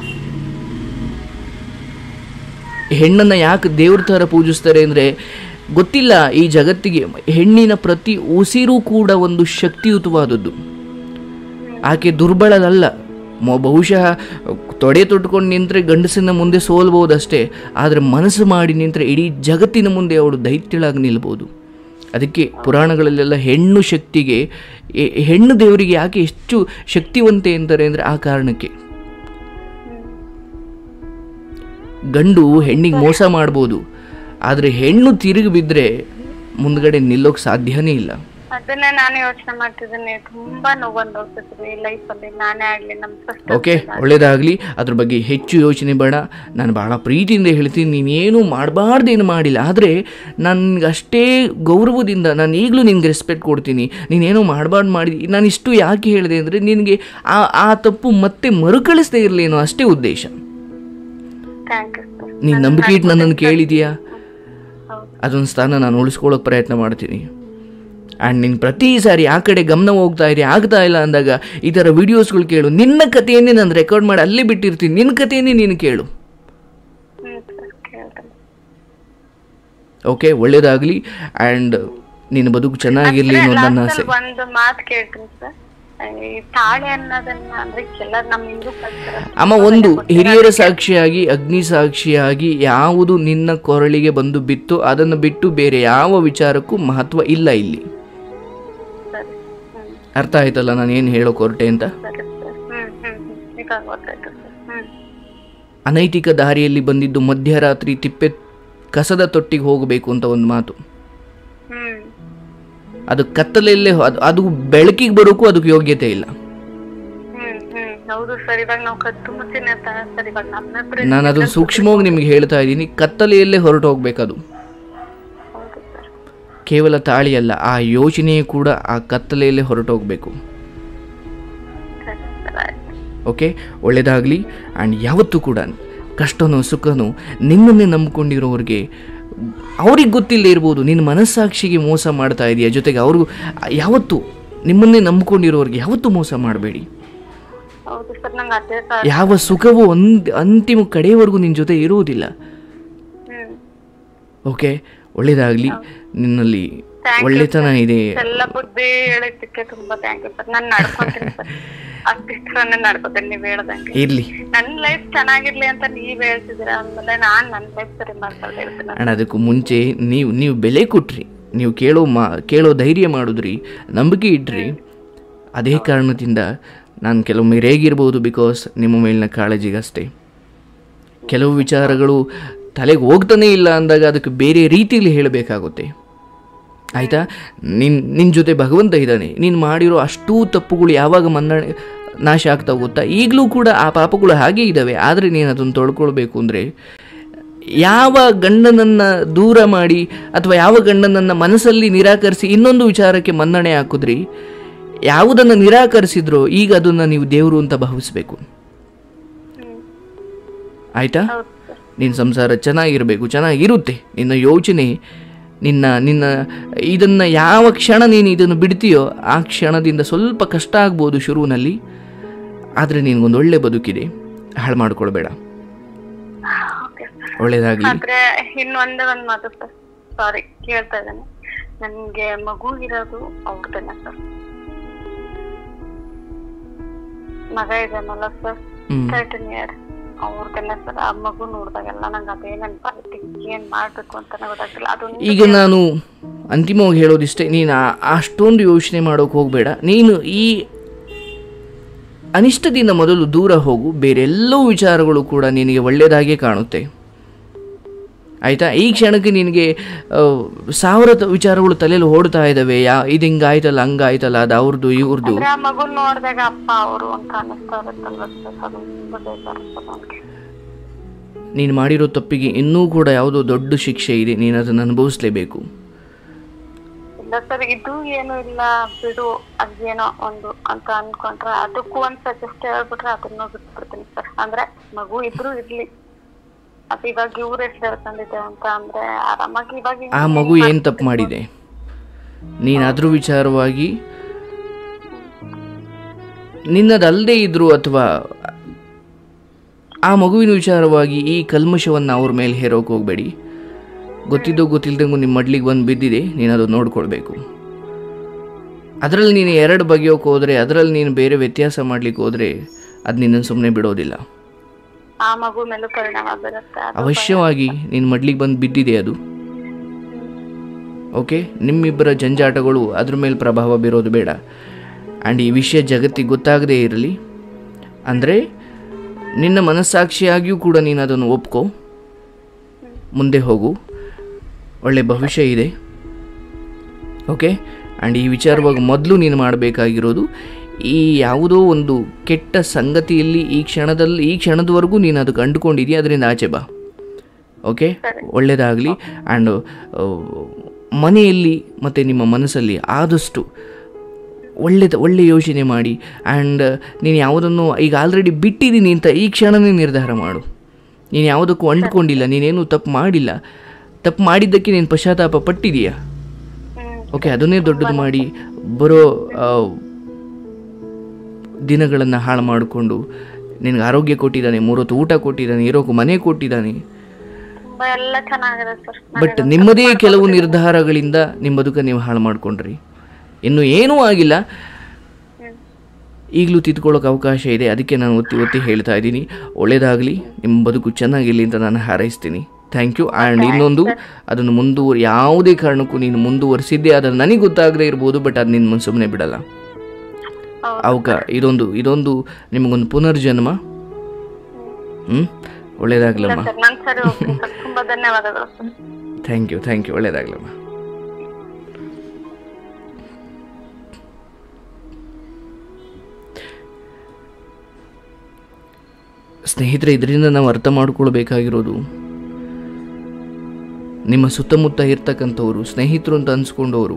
[SPEAKER 1] ಹೆಣ್ಣನ್ನು ಯಾಕೆ ದೇವ್ರ ಥರ ಪೂಜಿಸ್ತಾರೆ ಅಂದರೆ ಗೊತ್ತಿಲ್ಲ ಈ ಜಗತ್ತಿಗೆ ಹೆಣ್ಣಿನ ಪ್ರತಿ ಉಸಿರು ಕೂಡ ಒಂದು ಶಕ್ತಿಯುತವಾದದ್ದು ಆಕೆ ದುರ್ಬಲದಲ್ಲ ಮೊ- ಬಹುಶಃ ತೊಡೆ ತೊಟ್ಕೊಂಡು ನಿಂತರೆ ಗಂಡಸಿನ ಮುಂದೆ ಸೋಲ್ಬೋದಷ್ಟೇ ಆದರೆ ಮನಸ್ಸು ಮಾಡಿ ನಿಂತರೆ ಇಡೀ ಜಗತ್ತಿನ ಮುಂದೆ ಅವಳು ದೈತ್ಯಳಾಗಿ ನಿಲ್ಬೋದು ಅದಕ್ಕೆ ಪುರಾಣಗಳಲ್ಲೆಲ್ಲ ಹೆಣ್ಣು ಶಕ್ತಿಗೆ ಎ- ಹೆಣ್ಣು ದೇವರಿಗೆ ಯಾಕೆ ಎಷ್ಟು ಶಕ್ತಿವಂತೆ ಅಂತಾರೆ ಅಂದರೆ ಆ ಕಾರಣಕ್ಕೆ ಗಂಡು ಹೆಣ್ಣಿಗೆ ಮೋಸ ಮಾಡ್ಬೋದು ಆದರೆ ಹೆಣ್ಣು ತಿರುಗಿ ಬಿದ್ದರೆ ಮುಂದ್ಗಡೆ ನಿಲ್ಲೋಕೆ ಸಾಧ್ಯನೇ ಇಲ್ಲ
[SPEAKER 2] ಅದನ್ನೇ ನಾನು ಯೋಚನೆ ಮಾಡ್ತಿದ್ದೀನಿ ತುಂಬಾ ನೋವೊಂದು ಹೋಗ್ತಿದ್ವಿ ಲೈಫ್ ಅಲ್ಲಿ ನಾನೇ ಆಗ್ಲಿ ನಮ್ ಸಿಸ್ಟರ್
[SPEAKER 1] ಓಕೆ ಒಳ್ಳೇದಾಗಲಿ ಅದ್ರ ಬಗ್ಗೆ ಹೆಚ್ಚು ಯೋಚನೆ ಬೇಡ ನಾನು ಭಾಳ ಪ್ರೀತಿಯಿಂದ ಹೇಳ್ತೀನಿ ನೀನೇನು ಮಾಡಬಾರ್ದೇನು ಮಾಡಿಲ್ಲ ಆದರೆ ನನಗೆ ಅಷ್ಟೇ ಗೌರವದಿಂದ ನಾನು ಈಗಲೂ ನಿನಗೆ ರೆಸ್ಪೆಕ್ಟ್ ಕೊಡ್ತೀನಿ ನೀನೇನೋ ಮಾಡಬಾರ್ದು ಮಾಡಿ ನಾನು ಇಷ್ಟು ಯಾಕೆ ಹೇಳಿದೆ ಅಂದರೆ ನಿನಗೆ ಆ ಆ ತಪ್ಪು ಮತ್ತೆ ಮರುಕಳಿಸದೇ ಇರಲೇನೋ ಅಷ್ಟೇ ಉದ್ದೇಶ
[SPEAKER 2] ಥ್ಯಾಂಕ್ ಯು ಸರ್
[SPEAKER 1] ನೀನು ನಂಬಿಕೆ ಇಟ್ಟು ನನ್ನನ್ನು ಕೇಳಿದೀಯಾ
[SPEAKER 2] ಹೌದು
[SPEAKER 1] ಅದೊಂದು ಸ್ಥಾನ ನಾನು ಉಳಿಸ್ಕೊಳ್ಳೋಕೆ ಪ್ರಯತ್ನ ಮಾಡ್ತೀನಿ ಆ್ಯಂಡ್ ನಿನ್ನ ಪ್ರತಿ ಸಾರಿ ಆ ಕಡೆ ಗಮನ ಹೋಗ್ತಾ ಇದೆ ಆಗ್ತಾ ಇಲ್ಲ ಅಂದಾಗ ಈ ಥರ ವಿಡಿಯೋಸ್ಗಳು ಕೇಳು ನಿನ್ನ ಕಥೆಯನ್ನೇ ನಾನು ರೆಕಾರ್ಡ್ ಮಾಡಿ ಅಲ್ಲೇ ಬಿಟ್ಟಿರ್ತೀನಿ ನಿನ್ನ ಕಥೆಯನ್ನೇ ನೀನು ಕೇಳು
[SPEAKER 2] ಹ್ಮ್ ಸರ್ ಕೇಳ್ತೀನಿ
[SPEAKER 1] ಓಕೆ ಒಳ್ಳೇದಾಗಲಿ ಆ್ಯಂಡ್ ನಿನ್ನ ಬದುಕು ಚೆನ್ನಾಗಿರಲಿ ಅನ್ನೋದು ನನ್ನ ಆಸೆ
[SPEAKER 2] ಲಾಸ್ಟಲ್ಲಿ ಒಂದು ಮಾತು ಕೇಳ್ತೀನಿ ಸರ್ ಈ ತಾಳೆ ಅನ್ನೋದನ್ನ ಅಂದ್ರೆ ಎಲ್ಲ ನಮ್ಮ ಹಿಂದೂ ಕಲ್ಚರ್
[SPEAKER 1] ಅಮ್ಮ ಒಂದು ಹಿರಿಯರ ಸಾಕ್ಷಿಯಾಗಿ ಅಗ್ನಿ ಸಾಕ್ಷಿಯಾಗಿ ಯಾವುದು ನಿನ್ನ ಕೊರಳಿಗೆ ಬಂದು ಬಿತ್ತು ಅದನ್ನು ಬಿಟ್ಟು ಬೇರೆ ಯಾವ ವಿಚಾರಕ್ಕೂ ಮಹತ್ವ ಇಲ್ಲ ಇಲ್ಲಿ
[SPEAKER 2] ಸರಿ ಹ್ಮ್
[SPEAKER 1] ಅರ್ಥ ಆಯ್ತಲ್ಲ ನಾನು ಏನು ಹೇಳೋಕೆ ಹೊರಟೆ ಅಂತ
[SPEAKER 2] ಸರಿ ಸರ್ ಹ್ಮ್ ಹ್ಮ್ ಹ್ಮ್ ಈಗ ಗೊತ್ತಾಯ್ತು ಸರ್ ಹ್ಮ್
[SPEAKER 1] ಅನೈತಿಕ ದಾರಿಯಲ್ಲಿ ಬಂದಿದ್ದು ಮಧ್ಯರಾತ್ರಿ ತಿಪ್ಪೆ ಕಸದ ತೊಟ್ಟಿಗೆ ಹೋಗಬೇಕು ಅಂತ ಒಂದು ಮಾತು
[SPEAKER 2] ಹ್ಮ್
[SPEAKER 1] ಅದು ಕತ್ತಲಲ್ಲೇ ಹೊ- ಅದು ಅದು ಬೆಳಕಿಗೆ ಬರೋಕ್ಕೂ ಅದಕ್ಕೆ ಯೋಗ್ಯತೆ ಇಲ್ಲ
[SPEAKER 2] ಹ್ಮ್ ಹ್ಮ್ ಹೌದು ಸರ್ ಇವಾಗ ನಾವು ಕತ್ತು ಮುಚ್ಚಿನ ಸರ್ ಇವಾಗ ನಮ್ಮ
[SPEAKER 1] ನಾನು ಅದನ್ನು ಸೂಕ್ಷ್ಮವಾಗಿ ನಿಮಗೆ ಹೇಳ್ತಾ ಇದ್ದೀನಿ ಕತ್ತಲೆಯಲ್ಲೇ ಹೊರಟು ಹೋಗ್ಬೇಕದು
[SPEAKER 2] ಹೌದು ಸರ್
[SPEAKER 1] ಕೇವಲ ತಾಳಿಯಲ್ಲ ಆ ಯೋಚನೆಯೇ ಕೂಡ ಆ ಕತ್ತಲೆಯಲ್ಲೇ ಹೊರಟು ಹೋಗಬೇಕು
[SPEAKER 2] ಸರಿ ಸರ್ ಆಯ್ತು
[SPEAKER 1] ಓಕೆ ಒಳ್ಳೆಯದಾಗಲಿ ಆ್ಯಂಡ್ ಯಾವತ್ತೂ ಕೂಡ ಕಷ್ಟನೋ ಸುಖನೋ ನಿನ್ನನ್ನೇ ನಂಬ್ಕೊಂಡಿರೋರಿಗೆ ಅವ್ರಿಗೆ ಗೊತ್ತಿಲ್ಲದೆ ಇರ್ಬೋದು ನಿನ್ನ ಮನಸ್ಸಾಕ್ಷಿಗೆ ಮೋಸ ಮಾಡ್ತಾ ಇದೆಯಾ ಜೊತೆಗೆ ಅವ್ರಿಗೂ ಯಾವತ್ತೂ ನಿಮ್ಮನ್ನೇ ನಂಬ್ಕೊಂಡಿರೋರಿಗೆ ಯಾವತ್ತೂ ಮೋಸ ಮಾಡಬೇಡಿ
[SPEAKER 2] ಹೌದು ಸರ್ ನಂಗೆ ಅದೇ ಸರ್
[SPEAKER 1] ಯಾವ ಸುಖವೂ ಒಂದ್ ಅಂತಿಮ ಕಡೆಯವರೆಗೂ ನಿನ್ನ ಜೊತೆ ಇರುವುದಿಲ್ಲ
[SPEAKER 2] ಹ್ಮ್
[SPEAKER 1] ಓಕೆ ಒಳ್ಳೇದಾಗಲಿ ನಿನ್ನಲ್ಲಿ ಒಳ್ಳೆತನ ಇದೆ
[SPEAKER 2] ಎಲ್ಲ ಬುದ್ಧಿ ಹೇಳಿದ್ದಕ್ಕೆ ತುಂಬಾ ಥ್ಯಾಂಕ್ ಯು ಸರ್ ನಾನು ನಡ್ಕೊಂತೀನಿ ಸರ್ ಅಷ್ಟಿಷ್ಟರನ್ನೇ ನಡ್ಕೋತೀನಿ ನೀವ್ ಹೇಳ್ದಂಗೆ
[SPEAKER 1] ಇರಲಿ
[SPEAKER 2] ನನ್ ಲೈಫ್ ಚೆನ್ನಾಗಿರ್ಲಿ ಅಂತ ನೀವ್ ಹೇಳ್ತಿದ್ದೀರಾ ಅಂದ್ಮೇಲೆ ನಾನ್ ನನ್ ಲೈಫ್ ಸರಿ ಮಾಡ್ಕೊಂಡು ಹೇಳ್ತೀನಿ
[SPEAKER 1] ಆ್ಯಂಡ್ ಅದಕ್ಕೂ ಮುಂಚೆ ನೀವು ನೀವು ಬೆಲೆ ಕೊಟ್ರಿ ನೀವು ಕೇಳೋ ಮಾ ಕೇಳೋ ಧೈರ್ಯ ಮಾಡಿದ್ರಿ ನಂಬಿಕೆ ಇಟ್ರಿ ಅದೇ ಕಾರಣದಿಂದ ನಾನು ಕೆಲವೊಮ್ಮೆ ರೇಗಿರ್ಬೋದು ಬಿಕಾಸ್ ನಿಮ್ಮ ಮೇಲಿನ ಕಾಳಜಿಗಷ್ಟೇ ಕೆಲವು ವಿಚಾರಗಳು ತಲೆಗೆ ಹೋಗ್ತಾನೇ ಇಲ್ಲ ಅಂದಾಗ ಅದಕ್ಕೆ ಬೇರೆ ರೀತಿಯಲ್ಲಿ ಹೇಳಬೇಕಾಗುತ್ತೆ ಆಯಿತಾ ನಿನ್ನ ನಿನ್ನ ಜೊತೆ ಭಗವಂತ ಇದ್ದಾನೆ ನೀನು ಮಾಡಿರೋ ಅಷ್ಟೂ ತಪ್ಪುಗಳು ಯಾವಾಗ ಮನ್ನಣೆ ನಾಶ ಆಗ್ತಾ ಗೊತ್ತಾ ಈಗಲೂ ಕೂಡ ಆ ಪಾಪಗಳು ಹಾಗೇ ಇದ್ದಾವೆ ಆದರೆ ನೀನು ಅದನ್ನು ತೊಳ್ಕೊಳ್ಬೇಕು ಅಂದರೆ ಯಾವ ಗಂಡನನ್ನು ದೂರ ಮಾಡಿ ಅಥವಾ ಯಾವ ಗಂಡನನ್ನು ಮನಸ್ಸಲ್ಲಿ ನಿರಾಕರಿಸಿ ಇನ್ನೊಂದು ವಿಚಾರಕ್ಕೆ ಮನ್ನಣೆ ಹಾಕಿದ್ರಿ ಯಾವುದನ್ನು ನಿರಾಕರಿಸಿದ್ರೋ ಈಗ ಅದನ್ನು ನೀವು ದೇವರು ಅಂತ ಭಾವಿಸ್ಬೇಕು
[SPEAKER 2] ಹ್ಮ್
[SPEAKER 1] ಆಯಿತಾ
[SPEAKER 2] ಹೌದು ಸರ್
[SPEAKER 1] ನಿನ್ನ ಸಂಸಾರ ಚೆನ್ನಾಗಿರಬೇಕು ಚೆನ್ನಾಗಿರುತ್ತೆ ನಿನ್ನ ಯೋಚನೆ ನಿನ್ನ ನಿನ್ನ ಇದನ್ನು ಯಾವ ಕ್ಷಣ ನೀನು ಇದನ್ನು ಬಿಡ್ತೀಯೋ ಆ ಕ್ಷಣದಿಂದ ಸ್ವಲ್ಪ ಕಷ್ಟ ಆಗ್ಬೋದು ಶುರುವಿನಲ್ಲಿ ಆದರೆ ನಿನಗೊಂದು ಒಳ್ಳೆ ಬದುಕಿದೆ ಹಾಳು ಮಾಡ್ಕೊಳ್ಬೇಡ
[SPEAKER 2] ಓಕೆ ಸರ್
[SPEAKER 1] ಒಳ್ಳೆಯದಾಗಲಿ
[SPEAKER 2] ಆದ್ರೆ ಇನ್ನೊಂದೇ ಒಂದ್ ಮಾತು ಸರ್ ಸಾರಿ ಕೇಳ್ತಾ ಇದ್ದೇನೆ ನನ್ಗೆ ಮಗು ಇರೋದು ಅವ್ರದ್ದೇನೆ ಸರ್ ಮಗ ಇದಾನಲ್ಲ ಸರ್
[SPEAKER 1] ಹ್ಞೂ
[SPEAKER 2] ತರ್ಟೀನ್ ಇಯರ್ ಅವ್ರದ್ದೇನೆ ಸರ್ ಆ ಮಗು ನೋಡಿದಾಗೆಲ್ಲ ನಂಗೆ ಅದೇ ನೆನಪಾಗುತ್ತೆ ಏನ್ ಮಾಡ್ಬೇಕು ಅಂತಾನೆ ಗೊತ್ತಾಗ್ತಿಲ್ಲ ಅದೊಂದು
[SPEAKER 1] ಈಗ ನಾನು ಅಂತಿಮವಾಗಿ ಹೇಳೋದಿಷ್ಟೇ ನೀನು ಆ- ಅಷ್ಟೊಂದು ಯೋಚನೆ ಮಾಡೋಕೆ ಹೋಗಬೇಡ ನೀನು ಈ ಅನಿಷ್ಟದಿಂದ ಮೊದಲು ದೂರ ಹೋಗು ಬೇರೆಲ್ಲವೂ ವಿಚಾರಗಳು ಕೂಡ ನಿನಗೆ ಒಳ್ಳೆಯದಾಗೇ ಕಾಣುತ್ತೆ ಆಯಿತಾ ಈ ಕ್ಷಣಕ್ಕೆ ನಿನಗೆ ಆ, ಸಾವಿರ ತ- ವಿಚಾರಗಳು ತಲೆಯಲ್ಲಿ ಓಡ್ತಾ ಇದ್ದಾವೆ ಯಾ ಇದು ಹಿಂಗಾಯ್ತಲ್ಲ ಹಂಗಾಯ್ತಲ್ಲ ಅದು ಅವ್ರದ್ದು ಇವ್ರದ್ದು
[SPEAKER 2] ಅಂದ್ರೆ ಆ ಮಗು ನೋಡಿದಾಗ ಅಪ್ಪ ಅವರು ಅಂತ ಅನ್ನಿಸ್ತಾ ಇರುತ್ತಲ್ವ ಸರ್ ಅದು ತುಂಬಾ ಬೇಜಾರಾಗ್ತದೆ ನನ್ಗೆ
[SPEAKER 1] ನೀನು ಮಾಡಿರೋ ತಪ್ಪಿಗೆ ಇನ್ನೂ ಕೂಡ ಯಾವುದೋ ದೊಡ್ಡ ಶಿಕ್ಷೆ ಇದೆ ನೀನು ಅದನ್ನು ಅನುಭವಿಸಲೇಬೇಕು
[SPEAKER 2] ಇಲ್ಲ ಸರ್ ಇದು ಏನು ಇಲ್ಲ ಬಿಡು ಅದೇನೋ ಒಂದು ಅಂತ ಅನ್ಕೊಂಡ್ರೆ ಅದಕ್ಕೂ ಒಂದ್ ಸಜೆಸ್ಟ್ ಹೇಳ್ಬಿಟ್ರೆ ಅದನ್ನ ಬಿಟ್ಬಿಡ್ತೀನಿ ಸರ್ ಅಂದ್ರೆ ಮಗು ಇಬ್ರು ಇರ್ಲಿ ಅದು ಇವಾಗ ಇವ್ರ ಹೆಸರು ಹೇಳ್ಕೊಂಡಿದ್ದೆ ಅಂತ ಅಂದ್ರೆ ಆರಾಮಾಗಿ ಇವಾಗ
[SPEAKER 1] ಆ ಮಗು ಏನು ತಪ್ಪು ಮಾಡಿದೆ ನೀನು ಅದ್ರ ವಿಚಾರವಾಗಿ ನಿನ್ನದಲ್ಲದೆ ಇದ್ರು ಅಥವಾ ಆ ಮಗುವಿನ ವಿಚಾರವಾಗಿ ಈ ಕಲ್ಮಶವನ್ನು ಅವ್ರ ಮೇಲೆ ಹೇರೋಕೆ ಹೋಗಬೇಡಿ ಗೊತ್ತಿದ್ದೋ ಗೊತ್ತಿಲ್ಲದಂಗೂ ನಿಮ್ಮ ಮಡ್ಲಿಗೆ ಬಂದು ಬಿದ್ದಿದೆ ನೀನು ಅದು ನೋಡ್ಕೊಳ್ಬೇಕು ಅದರಲ್ಲಿ ನೀನು ಎರಡು ಬಗೆಯೋಕೆ ಹೋದರೆ ಅದರಲ್ಲಿ ನೀನು ಬೇರೆ ವ್ಯತ್ಯಾಸ ಮಾಡ್ಲಿಕ್ಕೆ ಹೋದರೆ ಅದು ನಿನ್ನನ್ನು ಸುಮ್ಮನೆ ಬಿಡೋದಿಲ್ಲ
[SPEAKER 2] ಆ ಮಗು ಮೇಲೂ ಪರಿಣಾಮ ಬೀರುತ್ತೆ ಅದು
[SPEAKER 1] ಅವಶ್ಯವಾಗಿ ನಿನ್ನ ಮಡ್ಲಿಗೆ ಬಂದು ಬಿದ್ದಿದೆ ಅದು ಓಕೆ ನಿಮ್ಮಿಬ್ಬರ ಜಂಜಾಟಗಳು ಅದ್ರ ಮೇಲೆ ಪ್ರಭಾವ ಬೀರೋದು ಬೇಡ ಆ್ಯಂಡ್ ಈ ವಿಷಯ ಜಗತ್ತಿಗೆ ಗೊತ್ತಾಗದೇ ಇರಲಿ ಅಂದರೆ ನಿನ್ನ ಮನಸ್ಸಾಕ್ಷಿಯಾಗಿಯೂ ಕೂಡ ನೀನು ಅದನ್ನು ಒಪ್ಕೋ ಮುಂದೆ ಹೋಗು ಒಳ್ಳೆ ಭವಿಷ್ಯ ಇದೆ ಓಕೆ ಆ್ಯಂಡ್ ಈ ವಿಚಾರವಾಗಿ ಮೊದಲು ನೀನು ಮಾಡಬೇಕಾಗಿರೋದು ಈ ಯಾವುದೋ ಒಂದು ಕೆಟ್ಟ ಸಂಗತಿಯಲ್ಲಿ ಈ ಕ್ಷಣದಲ್ಲಿ ಈ ಕ್ಷಣದವರೆಗೂ ನೀನು ಅದು ಕಂಡುಕೊಂಡಿದೆಯಾ ಅದರಿಂದ ಆಚೆ ಬಾ ಓಕೆ ಒಳ್ಳೆಯದಾಗಲಿ ಆ್ಯಂಡ್ ಮನೆಯಲ್ಲಿ ಮತ್ತು ನಿಮ್ಮ ಮನಸ್ಸಲ್ಲಿ ಆದಷ್ಟು ಒಳ್ಳೆದ ಒಳ್ಳೆ ಯೋಚನೆ ಮಾಡಿ ಆ್ಯಂಡ್ ನೀನು ಯಾವುದನ್ನು ಈಗ ಆಲ್ರೆಡಿ ಬಿಟ್ಟಿದ್ದೀನಿ ಅಂತ ಈ ಕ್ಷಣನೇ ನಿರ್ಧಾರ ಮಾಡು ನೀನು ಯಾವುದಕ್ಕೂ ಅಂಟ್ಕೊಂಡಿಲ್ಲ ನೀನೇನು ತಪ್ಪು ಮಾಡಿಲ್ಲ ತಪ್ಪು ಮಾಡಿದ್ದಕ್ಕೆ ನೀನು ಪಶ್ಚಾತ್ತಾಪ ಪಟ್ಟಿದೀಯಾ
[SPEAKER 2] ಹ್ಮ್
[SPEAKER 1] ಓಕೆ ಅದನ್ನೇ ದೊಡ್ಡದು ಮಾಡಿ ಬರೋ ದಿನಗಳನ್ನು ಹಾಳು ಮಾಡಿಕೊಂಡು ನಿನಗೆ ಆರೋಗ್ಯ ಕೊಟ್ಟಿದ್ದಾನೆ ಮೂರೊತ್ತು ಊಟ ಕೊಟ್ಟಿದ್ದಾನೆ ಇರೋಕ್ಕೂ ಮನೆ ಕೊಟ್ಟಿದ್ದಾನೆ
[SPEAKER 2] ತುಂಬಾ ಎಲ್ಲ ಚೆನ್ನಾಗಿದೆ ಸರ್
[SPEAKER 1] ಬಟ್ ನಿಮ್ಮದೇ ಕೆಲವು ನಿರ್ಧಾರಗಳಿಂದ ನಿಮ್ಮ ಬದುಕ ನೀವು ಹಾಳು ಮಾಡ್ಕೊಂಡ್ರಿ ಇನ್ನು ಏನೂ ಆಗಿಲ್ಲ ಈಗಲೂ ತಿದ್ಕೊಳ್ಳೋಕೆ ಅವಕಾಶ ಇದೆ ಅದಕ್ಕೆ ನಾನು ಒತ್ತಿ ಒತ್ತಿ ಹೇಳ್ತಾ ಇದ್ದೀನಿ ಒಳ್ಳೇದಾಗಲಿ ನಿಮ್ಮ ಬದುಕು ಚೆನ್ನಾಗಿರಲಿ ಅಂತ ನಾನು ಹಾರೈಸ್ತೀನಿ ಥ್ಯಾಂಕ್ ಯು ಆ್ಯಂಡ್ ಇನ್ನೊಂದು ಅದನ್ನು ಮುಂದುವರಿ ಯಾವುದೇ ಕಾರಣಕ್ಕೂ ನೀನು ಮುಂದುವರಿಸಿದ್ದೆ ಅದನ್ನು ನನಗೆ ಗೊತ್ತಾಗದೇ ಇರ್ಬೋದು ಬಟ್ ಅದು ನಿನ್ನ ಸುಮ್ಮನೆ ಬಿಡಲ್ಲ
[SPEAKER 2] ಹೌದು.
[SPEAKER 1] ಅವಕ ಇದೊಂದು ಇದೊಂದು ನಿಮಗೊಂದು ಪುನರ್ಜನ್ಮ ಹ್ಞೂ ಒಳ್ಳೇದಾಗಲಮ್ಮ
[SPEAKER 2] ಸರ್ ನಾನು ಸರಿ ಹೋಗ್ತೀನಿ ಸರ್ ತುಂಬಾ ಧನ್ಯವಾದಗಳು sir
[SPEAKER 1] thank you thank you ಒಳ್ಳೇದಾಗಲಮ್ಮ ಸ್ನೇಹಿತರೆ ಇದರಿಂದ ನಾವು ಅರ್ಥ ಮಾಡ್ಕೊಳ್ಬೇಕಾಗಿರೋದು ನಿಮ್ಮ ಸುತ್ತಮುತ್ತ ಇರ್ತಕ್ಕಂಥವ್ರು ಸ್ನೇಹಿತರು ಅಂತ ಅನ್ಸ್ಕೊಂಡವರು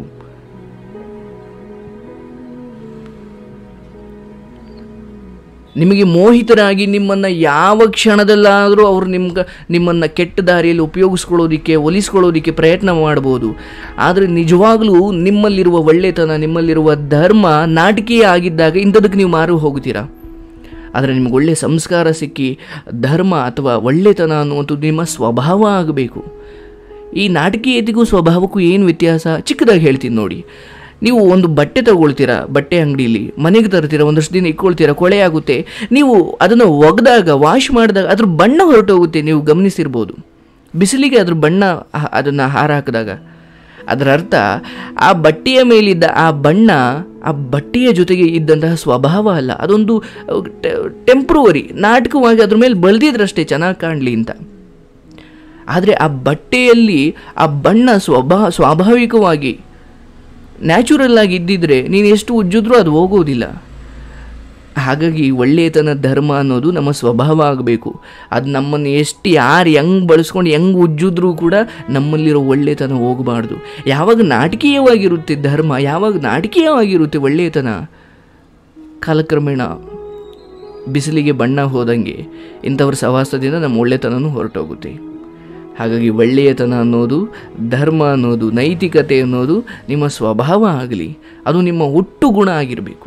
[SPEAKER 1] ನಿಮಗೆ ಮೋಹಿತರಾಗಿ ನಿಮ್ಮನ್ನು ಯಾವ ಕ್ಷಣದಲ್ಲಾದರೂ ಅವರು ನಿಮ್ಗೆ ನಿಮ್ಮನ್ನು ಕೆಟ್ಟ ದಾರಿಯಲ್ಲಿ ಉಪಯೋಗಿಸ್ಕೊಳ್ಳೋದಕ್ಕೆ ಒಲಿಸ್ಕೊಳ್ಳೋದಕ್ಕೆ ಪ್ರಯತ್ನ ಮಾಡ್ಬೋದು ಆದರೆ ನಿಜವಾಗಲೂ ನಿಮ್ಮಲ್ಲಿರುವ ಒಳ್ಳೆತನ ನಿಮ್ಮಲ್ಲಿರುವ ಧರ್ಮ ನಾಟಕೀಯ ಆಗಿದ್ದಾಗ ಇಂಥದಕ್ಕೆ ನೀವು ಮಾರು ಹೋಗ್ತೀರಾ ಆದರೆ ನಿಮ್ಗೆ ಒಳ್ಳೆಯ ಸಂಸ್ಕಾರ ಸಿಕ್ಕಿ ಧರ್ಮ ಅಥವಾ ಒಳ್ಳೆತನ ಅನ್ನುವಂಥದ್ದು ನಿಮ್ಮ ಸ್ವಭಾವ ಆಗಬೇಕು ಈ ನಾಟಕೀಯತೆಗೂ ಸ್ವಭಾವಕ್ಕೂ ಏನು ವ್ಯತ್ಯಾಸ ಚಿಕ್ಕದಾಗಿ ಹೇಳ್ತೀನಿ ನೋಡಿ ನೀವು ಒಂದು ಬಟ್ಟೆ ತಗೊಳ್ತೀರಾ ಬಟ್ಟೆ ಅಂಗಡಿಯಲ್ಲಿ ಮನೆಗೆ ತರ್ತೀರಾ ಒಂದಷ್ಟು ದಿನ ಇಟ್ಕೊಳ್ತೀರಾ ಕೊಳೆ ಆಗುತ್ತೆ ನೀವು ಅದನ್ನು ಒಗೆದಾಗ ವಾಶ್ ಮಾಡಿದಾಗ ಅದ್ರ ಬಣ್ಣ ಹೊರಟೋಗುತ್ತೆ ನೀವು ಗಮನಿಸಿರ್ಬೋದು ಬಿಸಿಲಿಗೆ ಅದ್ರ ಬಣ್ಣ ಅದನ್ನು ಹಾರ ಹಾಕಿದಾಗ ಅದರ ಅರ್ಥ ಆ ಬಟ್ಟೆಯ ಮೇಲಿದ್ದ ಆ ಬಣ್ಣ ಆ ಬಟ್ಟೆಯ ಜೊತೆಗೆ ಇದ್ದಂತಹ ಸ್ವಭಾವ ಅಲ್ಲ ಅದೊಂದು ಟೆಂಪ್ರವರಿ ನಾಟಕವಾಗಿ ಅದ್ರ ಮೇಲೆ ಬಳ್ದಿದ್ರಷ್ಟೇ ಚೆನ್ನಾಗಿ ಕಾಣಲಿ ಅಂತ ಆದರೆ ಆ ಬಟ್ಟೆಯಲ್ಲಿ ಆ ಬಣ್ಣ ಸ್ವಭಾ ಸ್ವಾಭಾವಿಕವಾಗಿ ನ್ಯಾಚುರಲ್ ಆಗಿ ಇದ್ದಿದ್ರೆ ನೀನು ಎಷ್ಟು ಉಜ್ಜಿದ್ರೂ ಅದು ಹೋಗೋದಿಲ್ಲ ಹಾಗಾಗಿ ಒಳ್ಳೆಯತನ ಧರ್ಮ ಅನ್ನೋದು ನಮ್ಮ ಸ್ವಭಾವ ಆಗಬೇಕು ಅದು ನಮ್ಮನ್ನು ಎಷ್ಟು ಯಾರು ಹೆಂಗೆ ಬಳಸ್ಕೊಂಡು ಹೆಂಗೆ ಉಜ್ಜಿದ್ರೂ ಕೂಡ ನಮ್ಮಲ್ಲಿರೋ ಒಳ್ಳೆತನ ಹೋಗಬಾರ್ದು ಯಾವಾಗ ನಾಟಕೀಯವಾಗಿರುತ್ತೆ ಧರ್ಮ ಯಾವಾಗ ನಾಟಕೀಯವಾಗಿರುತ್ತೆ ಒಳ್ಳೆಯತನ ಕಾಲಕ್ರಮೇಣ ಬಿಸಿಲಿಗೆ ಬಣ್ಣ ಹೋದಂಗೆ ಇಂಥವ್ರ ಸಹವಾಸದಿಂದ ನಮ್ಮ ಒಳ್ಳೆತನನೂ ಹೊರಟೋಗುತ್ತೆ ಹಾಗಾಗಿ ಒಳ್ಳೆಯತನ ಅನ್ನೋದು ಧರ್ಮ ಅನ್ನೋದು ನೈತಿಕತೆ ಅನ್ನೋದು ನಿಮ್ಮ ಸ್ವಭಾವ ಆಗಲಿ ಅದು ನಿಮ್ಮ ಹುಟ್ಟು ಗುಣ ಆಗಿರಬೇಕು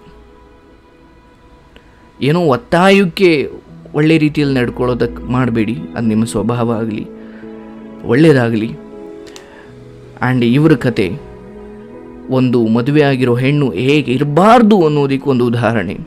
[SPEAKER 1] ಏನೋ ಒತ್ತಾಯಕ್ಕೆ ಒಳ್ಳೆ ರೀತಿಯಲ್ಲಿ ನಡ್ಕೊಳ್ಳೋದಕ್ಕೆ ಮಾಡಬೇಡಿ ಅದು ನಿಮ್ಮ ಸ್ವಭಾವ ಆಗಲಿ ಒಳ್ಳೆಯದಾಗಲಿ ಆ್ಯಂಡ್ ಇವರ ಕತೆ ಒಂದು ಮದುವೆ ಆಗಿರೋ ಹೆಣ್ಣು ಹೇಗೆ ಇರಬಾರ್ದು ಅನ್ನೋದಕ್ಕೆ ಒಂದು ಉದಾಹರಣೆ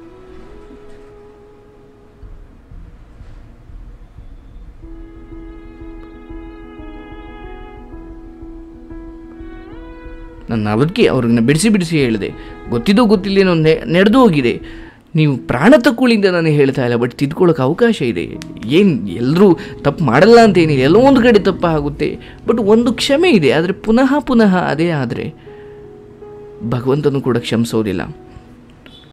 [SPEAKER 1] ನನ್ನ ಅವಧಿಗೆ ಅವ್ರನ್ನ ಬಿಡಿಸಿ ಬಿಡಿಸಿ ಹೇಳಿದೆ ಗೊತ್ತಿದ್ದೋ ಗೊತ್ತಿಲ್ಲೇನೋ ನೆ ನಡೆದು ಹೋಗಿದೆ ನೀವು ಪ್ರಾಣ ತಕ್ಕೊಳ್ಳಿಂದ ನಾನು ಹೇಳ್ತಾ ಇಲ್ಲ ಬಟ್ ತಿದ್ಕೊಳ್ಳೋಕೆ ಅವಕಾಶ ಇದೆ ಏನು ಎಲ್ಲರೂ ತಪ್ಪು ಮಾಡಲ್ಲ ಅಂತ ಏನಿಲ್ಲ ಎಲ್ಲೋ ಒಂದು ಕಡೆ ತಪ್ಪ ಆಗುತ್ತೆ ಬಟ್ ಒಂದು ಕ್ಷಮೆ ಇದೆ ಆದರೆ ಪುನಃ ಪುನಃ ಅದೇ ಆದರೆ ಭಗವಂತನು ಕೂಡ ಕ್ಷಮಿಸೋದಿಲ್ಲ